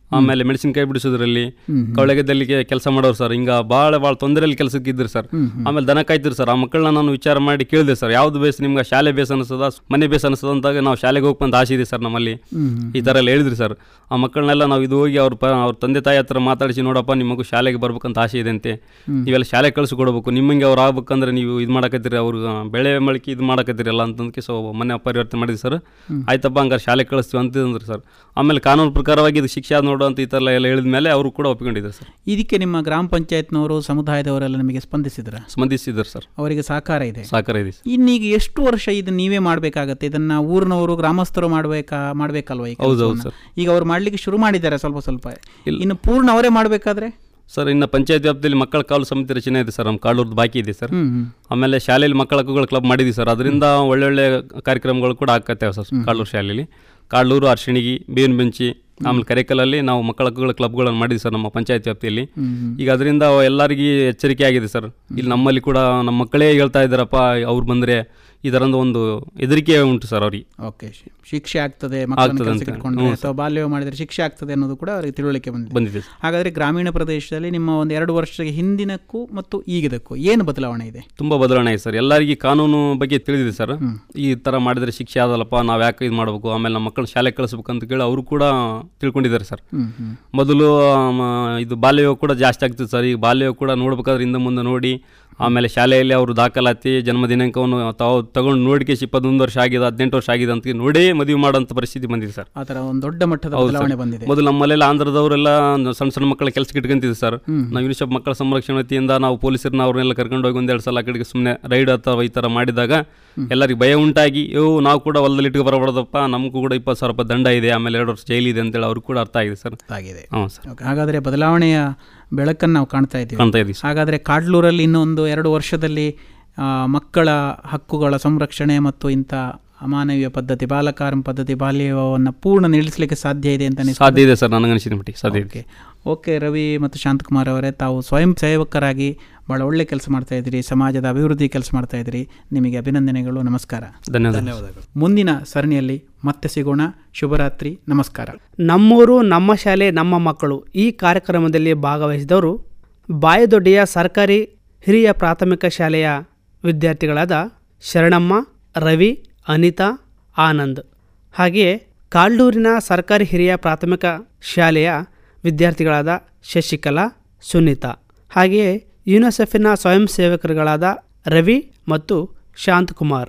ಆಮೇಲೆ ಮೆಣಸಿನಕಾಯಿ ಬಿಡಿಸೋದ್ರಲ್ಲಿ ಕವಳೆಗದ್ದಲ್ಲಿಗೆ ಕೆಲಸ ಮಾಡೋರು ಸರ್ ಹಿಂಗ ಭಾಳ ಭಾಳ ತೊಂದರೆಯಲ್ಲಿ ಕೆಲಸಕ್ಕೆ ಇದ್ರು ಸರ್ ಆಮೇಲೆ ದನ ಕಾಯ್ತಿರು ಸರ್ ಆ ಮಕ್ಕಳನ್ನ ನಾನು ವಿಚಾರ ಮಾಡಿ ಕೇಳಿದೆ ಸರ್ ಯಾವ್ದು ಬೇಸ್ ನಿಮ್ಗೆ ಶಾಲೆ ಬೇಸ್ ಅನಿಸ್ತದ ಮನೆ ಬೇಸ್ ಅನಿಸ್ತದ ಅಂತಾಗ ನಾವು ಶಾಲೆಗೆ ಹೋಗ್ಬಂತ ಆಸೆ ಇದೆ ಸರ್ ನಮ್ಮಲ್ಲಿ ಈ ಥರ ಎಲ್ಲ ಹೇಳಿದ್ರಿ ಸರ್ ಆ ಮಕ್ಕಳನ್ನೆಲ್ಲ ನಾವು ಇದು ಹೋಗಿ ಅವ್ರ ಪ ಅವ್ರ ತಂದೆ ತಾಯಿ ಹತ್ರ ಮಾತಾಡಿಸಿ ನೋಡಪ್ಪ ನಿಮ್ಮ ಮಗು ಶಾಲೆಗೆ ಬರ್ಬೇಕಂತ ಆಸೆ ಇದೆ ಅಂತೆ ನೀವೆಲ್ಲ ಶಾಲೆ ಕಳಿಸ್ಕೊಡ್ಬೇಕು ನಿಮ್ಮಂಗೆ ಅವ್ರು ಆಗ್ಬೇಕಂದ್ರೆ ನೀವು ಇದು ಮಾಡಕತ್ತೀರಿ ಅವ್ರು ಬೆಳೆ ಮೊಳಕೆ ಇದು ಮಾಡಕತ್ತೀರಲ್ಲ ಅಂತಂದಕ್ಕೆ ಸೊ ಮನೆ ಪರಿವರ್ತನೆ ಮಾಡಿದ್ವಿ ಸರ್ ಆಯ್ತಪ್ಪ ಹಂಗಾರೆ ಶಾಲೆ ಕಳಿಸ್ತೀವಿ ಅಂತಂದ್ರೆ ಸರ್ ಆಮೇಲೆ ಕಾನೂನು ಪ್ರಕಾರವಾಗಿ ಇದು ಶಿಕ್ಷೆ ನೋಡು ಅಂತ ಈ ಥರ ಎಲ್ಲ ಹೇಳಿದ ಮೇಲೆ ಅವರು ಕೂಡ ಒಪ್ಕೊಂಡಿದ್ದಾರೆ ಸರ್ ಇದಕ್ಕೆ ನಿಮ್ಮ ಗ್ರಾಮ ಪಂಚಾಯತ್ನವರು ಸಮುದಾಯದವರೆಲ್ಲ ನಿಮಗೆ ಸ್ಪಂದಿಸಿದ್ರ ಸ್ಪಂದಿಸಿದ್ದಾರೆ ಸರ್ ಅವರಿಗೆ ಸಹಕಾರ ಇದೆ ಸಹಕಾರ ಇದೆ ಸರ್. ಇನ್ನೀಗ ಎಷ್ಟು ವರ್ಷ ಇದು ನೀವೇ ಮಾಡಬೇಕಾಗತ್ತೆ ಇದನ್ನ ಊರಿನವರು ಗ್ರಾಮಸ್ಥರು ಮಾಡಬೇಕಾ ಮಾಡಬೇಕಲ್ವ ಈ ಹೌದು, ಹೌದು ಕೆಲ್ಸವನ್ನ? ಈಗ ಅವ್ರು ಮಾಡ್ಲಿಕ್ಕೆ ಶುರು ಮಾಡಿದ್ದಾರೆ ಸ್ವಲ್ಪ ಸ್ವಲ್ಪ ಇನ್ನು ಪೂರ್ಣ ಅವರೇ ಮಾಡಬೇಕಾದ್ರೆ ಸರ್ ಇನ್ನು ಪಂಚಾಯತ್ ವ್ಯಾಪ್ತಿಯಲ್ಲಿ ಮಕ್ಕಳ ಕಾಲು ಸಮಿತಿ ರಚನೆ ಇದೆ ಸರ್ ನಮ್ಮ ಕಾಳೂರ್ದು ಬಾಕಿ ಇದೆ ಸರ್ ಹ್ಮ್, ಹ್ಮ್. ಆಮೇಲೆ ಶಾಲೆಯಲ್ಲಿ ಮಕ್ಕಳ ಹಕ್ಕುಗಳ ಕ್ಲಬ್ ಮಾಡಿದ್ವಿ ಸರ್ ಅದರಿಂದ ಒಳ್ಳೊಳ್ಳೆ ಕಾರ್ಯಕ್ರಮಗಳು ಕೂಡ ಆಗ್ತವೆ ಸರ್ ಕಾಳೂರು ಶಾಲೆಯಲ್ಲಿ ಕಾಳೂರು ಅರ್ಶಿಣಿಗಿ ಬೇವಿನ ಬೆಂಚಿ ಆಮೇಲೆ ಕರೆಕಲಲ್ಲಿ ನಾವು ಮಕ್ಕಳ ಹಕ್ಕುಗಳ ಕ್ಲಬ್ಗಳನ್ನು ಮಾಡಿದ್ವಿ ಸರ್ ನಮ್ಮ ಪಂಚಾಯತ್ ವ್ಯಾಪ್ತಿಯಲ್ಲಿ ಈಗ ಅದರಿಂದ ಎಲ್ಲರಿಗೂ ಎಚ್ಚರಿಕೆ ಆಗಿದೆ ಸರ್ ಇಲ್ಲಿ ನಮ್ಮಲ್ಲಿ ಕೂಡ ನಮ್ಮ ಮಕ್ಕಳೇ ಹೇಳ್ತಾ ಇದ್ದಾರಪ್ಪ ಅವ್ರು ಬಂದರೆ ಇದರಿಂದ ಒಂದು ಹೆದರಿಕೆ ಉಂಟು ಸರ್ ಅವ್ರಿಗೆ ಓಕೆ ಶಿಕ್ಷೆ ಆಗ್ತದೆ ಮಕ್ಕಳನ್ನ ಆಗ್ತದೆ ಕೆಲ್ಸಕ್ಕೆ ಅಂತ. ಇಟ್ಕೊಂಡ್ರೆ ಹ್ಞೂ ಅಥವಾ ಬಾಲ್ಯ ಮಾಡಿದ್ರೆ ಶಿಕ್ಷೆ ಆಗ್ತದೆ ಅನ್ನೋದು ಕೂಡ ಅವರಿಗೆ ತಿಳುವಳಿಕೆ ಬಂದಿದೆ ಬಂದಿದೆ ಸರ್. ಹಾಗಾದ್ರೆ ಗ್ರಾಮೀಣ ಪ್ರದೇಶದಲ್ಲಿ ನಿಮ್ಮ ಒಂದು ಎರಡು ವರ್ಷದ ಹಿಂದಿನಕ್ಕೂ ಮತ್ತು ಈಗಿದಕ್ಕೂ ಏನು ಬದಲಾವಣೆ ಇದೆ ತುಂಬ ಬದಲಾವಣೆ ಆಗಿದೆ ಸರ್ ಎಲ್ಲರಿಗೂ ಕಾನೂನು ಬಗ್ಗೆ ತಿಳಿದಿದೆ ಸರ್ ಈ ಥರ ಮಾಡಿದರೆ ಶಿಕ್ಷೆ ಆದಲ್ಲಪ್ಪ ನಾವು ಯಾಕೆ ಇದು ಮಾಡಬೇಕು ಆಮೇಲೆ ನಮ್ಮ ಮಕ್ಕಳು ಶಾಲೆಗೆ ಕಳಿಸ್ಬೇಕು ಅಂತ ಕೇಳಿ ಅವರು ಕೂಡ ತಿಳ್ಕೊಂಡಿದ್ದಾರೆ ಸರ್ ಹ್ಮ್, ಹ್ಮ್. ಮೊದಲು ಆಮ, ಇದು ಬಾಲ್ಯವಿವಾಹ ಕೂಡ ಜಾಸ್ತಿ ಆಗ್ತಿತ್ತು ಸರ್ ಈಗ ಬಾಲ್ಯವಿವಾಹ ಕೂಡ ನೋಡ್ಬೇಕಾದ್ರೆ ಹಿಂದೆ ಮುಂದೆ ನೋಡಿ ಆಮೇಲೆ ಶಾಲೆಯಲ್ಲಿ ಅವರು ದಾಖಲಾತಿ ಜನ್ಮ ದಿನಾಂಕವನ್ನು ತಾವು ತಗೊಂಡು ನೋಡಿಕೆ ಇಪ್ಪತ್ತೊಂದು ವರ್ಷ ಆಗಿದೆ ಹದಿನೆಂಟು ವರ್ಷ ಆಗಿದೆ ಅಂತ ನೋಡೇ ಮದುವೆ ಮಾಡೋಂಥ ಪರಿಸ್ಥಿತಿ ಬಂದಿದೆ ಸರ್ ಆ ಥರ ಒಂದು ದೊಡ್ಡ ಮಟ್ಟದ ಹೌದು ಸರ್. ಬದಲಾವಣೆ ಬಂದಿದೆ ಮೊದಲು ನಮ್ಮಲ್ಲೆಲ್ಲ ಆಂಧ್ರದವರೆಲ್ಲ ಒಂದು ಸಣ್ಣ ಸಣ್ಣ ಮಕ್ಕಳ ಕೆಲಸಕ್ಕೆ ಇಟ್ಕೊಂತಿದ್ವಿ ಸರ್ ನಾವು ಯುನಿಸೆಫ್ ಮಕ್ಕಳ ಸಂರಕ್ಷಣೆ ವತಿಯಿಂದ ನಾವು ಪೊಲೀಸರನ್ನ ಅವ್ರನ್ನೆಲ್ಲ ಕರ್ಕೊಂಡು ಹೋಗಿ ಒಂದೆರಡು ಸಲ ಆ ಕಡೆಗೆ ಸುಮ್ಮನೆ ರೈಡ್ ಅಥವಾ ಈ ಥರ ಮಾಡಿದಾಗ ಎಲ್ಲರಿಗೆ ಭಯ ಉಂಟಾಗಿ ಯೋ ನಾವು ಕೂಡ ಹೊಲದಲ್ಲಿ ಇಟ್ಕೊ ಬರಬಾರ್ದಪ್ಪ ನಮಗೂ ಕೂಡ ಇಪ್ಪತ್ತು ಸಾವಿರ ರೂಪಾಯಿ ದಂಡ ಇದೆ ಆಮೇಲೆ ಎರಡು ವರ್ಷ ಜೈಲಿದೆ ಅಂತೇಳಿ ಅವ್ರಿಗೆ ಕೂಡ ಅರ್ಥ ಆಗಿದೆ ಸರ್ ಆಗಿದೆ ಹ್ಞೂ ಸರ್ ಓಕೆ, ಹಾಗಾದ್ರೆ ಬದಲಾವಣೆಯ ಬೆಳಕನ್ನು ನಾವು ಕಾಣ್ತಾ ಇದ್ದೀವಿ ಕಾಣ್ತಾ ಇದ್ದೀವಿ ಸರ್. ಹಾಗಾದ್ರೆ ಕಾಡ್ಲೂರಲ್ಲಿ ಇನ್ನೊಂದು ಎರಡು ವರ್ಷದಲ್ಲಿ ಆ, ಮಕ್ಕಳ ಹಕ್ಕುಗಳ ಸಂರಕ್ಷಣೆ ಮತ್ತು ಇಂಥ ಅಮಾನವೀಯ ಪದ್ಧತಿ ಬಾಲಕಾರ್ಮ ಪದ್ಧತಿ ಬಾಲ್ಯ ವಿವಾಹವನ್ನು ಪೂರ್ಣ ನಿಲ್ಲಿಸಲಿಕ್ಕೆ ಸಾಧ್ಯ ಇದೆ ಅಂತ ಅನಿಸ್ತದೆ? ಸಾಧ್ಯ ಇದೆ ಸರ್ ನನಗನ್ಸಿದ ಮಟ್ಟಿಗೆ ಸಾಧ್ಯ ಇದೆ ಓಕೆ ಓಕೆ ರವಿ ಮತ್ತು ಶಾಂತಕುಮಾರ್ ಅವರೇ ತಾವು ಸ್ವಯಂ ಸೇವಕರಾಗಿ ಭಾಳ ಒಳ್ಳೆ ಕೆಲಸ ಮಾಡ್ತಾ ಇದ್ದೀರಿ ಸಮಾಜದ ಅಭಿವೃದ್ಧಿ ಕೆಲಸ ಮಾಡ್ತಾ ಇದ್ದೀರಿ ನಿಮಗೆ ಅಭಿನಂದನೆಗಳು ನಮಸ್ಕಾರ ಧನ್ಯವಾದ ಮುಂದಿನ ಸರಣಿಯಲ್ಲಿ ಮತ್ತೆ ಸಿಗೋಣ ಶುಭರಾತ್ರಿ ನಮಸ್ಕಾರ ನಮ್ಮೂರು ನಮ್ಮ ಶಾಲೆ ನಮ್ಮ ಮಕ್ಕಳು ಈ ಕಾರ್ಯಕ್ರಮದಲ್ಲಿ ಭಾಗವಹಿಸಿದವರು ಬಾಯದೊಡ್ಡಿಯ ಸರ್ಕಾರಿ ಹಿರಿಯ ಪ್ರಾಥಮಿಕ ಶಾಲೆಯ ವಿದ್ಯಾರ್ಥಿಗಳಾದ ಶರಣಮ್ಮ ರವಿ ಅನಿತಾ ಆನಂದ್ ಹಾಗೆಯೇ ಕಾಲ್ಡೂರಿನ ಸರ್ಕಾರಿ ಹಿರಿಯ ಪ್ರಾಥಮಿಕ ಶಾಲೆಯ ವಿದ್ಯಾರ್ಥಿಗಳಾದ ಶಶಿಕಲಾ ಸುನೀತಾ ಹಾಗೆಯೇ ಯುನಿಸೆಫಿನ ಸ್ವಯಂ ಸೇವಕರುಗಳಾದ ರವಿ ಮತ್ತು ಶಾಂತಕುಮಾರ್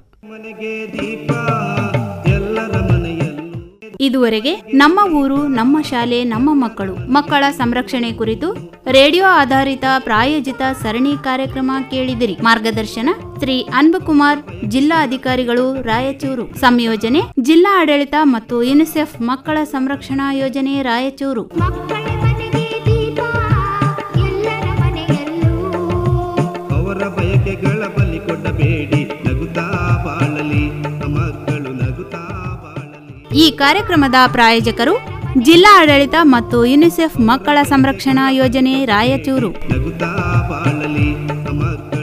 ಇದುವರೆಗೆ ನಮ್ಮ ಊರು ನಮ್ಮ ಶಾಲೆ ನಮ್ಮ ಮಕ್ಕಳು ಮಕ್ಕಳ ಸಂರಕ್ಷಣೆ ಕುರಿತು ರೇಡಿಯೋ ಆಧಾರಿತ ಪ್ರಾಯೋಜಿತ ಸರಣಿ ಕಾರ್ಯಕ್ರಮ ಕೇಳಿದಿರಿ ಮಾರ್ಗದರ್ಶನ ಶ್ರೀ ಅನ್ಬಕುಮಾರ್ ಜಿಲ್ಲಾ ಅಧಿಕಾರಿಗಳು ರಾಯಚೂರು ಸಂಯೋಜನೆ ಜಿಲ್ಲಾ ಆಡಳಿತ ಮತ್ತು ಯುನಿಸೆಫ್ ಮಕ್ಕಳ ಸಂರಕ್ಷಣಾ ಯೋಜನೆ ರಾಯಚೂರು ಅವರ ಬಯಕೆಗಳ ಬಲಿ ಕೊಡಬೇಡಿ ನಗುತ್ತಾ ಬಾಳಲಿ ಮಕ್ಕಳು ನಗುತ್ತಾ ಈ ಕಾರ್ಯಕ್ರಮದ ಪ್ರಾಯೋಜಕರು ಜಿಲ್ಲಾ ಆಡಳಿತ ಮತ್ತು ಯುನಿಸೆಫ್ ಮಕ್ಕಳ ಸಂರಕ್ಷಣಾ ಯೋಜನೆ ರಾಯಚೂರು ನಗುತ್ತಾ ಬಾಳಲಿ ಮಕ್ಕಳು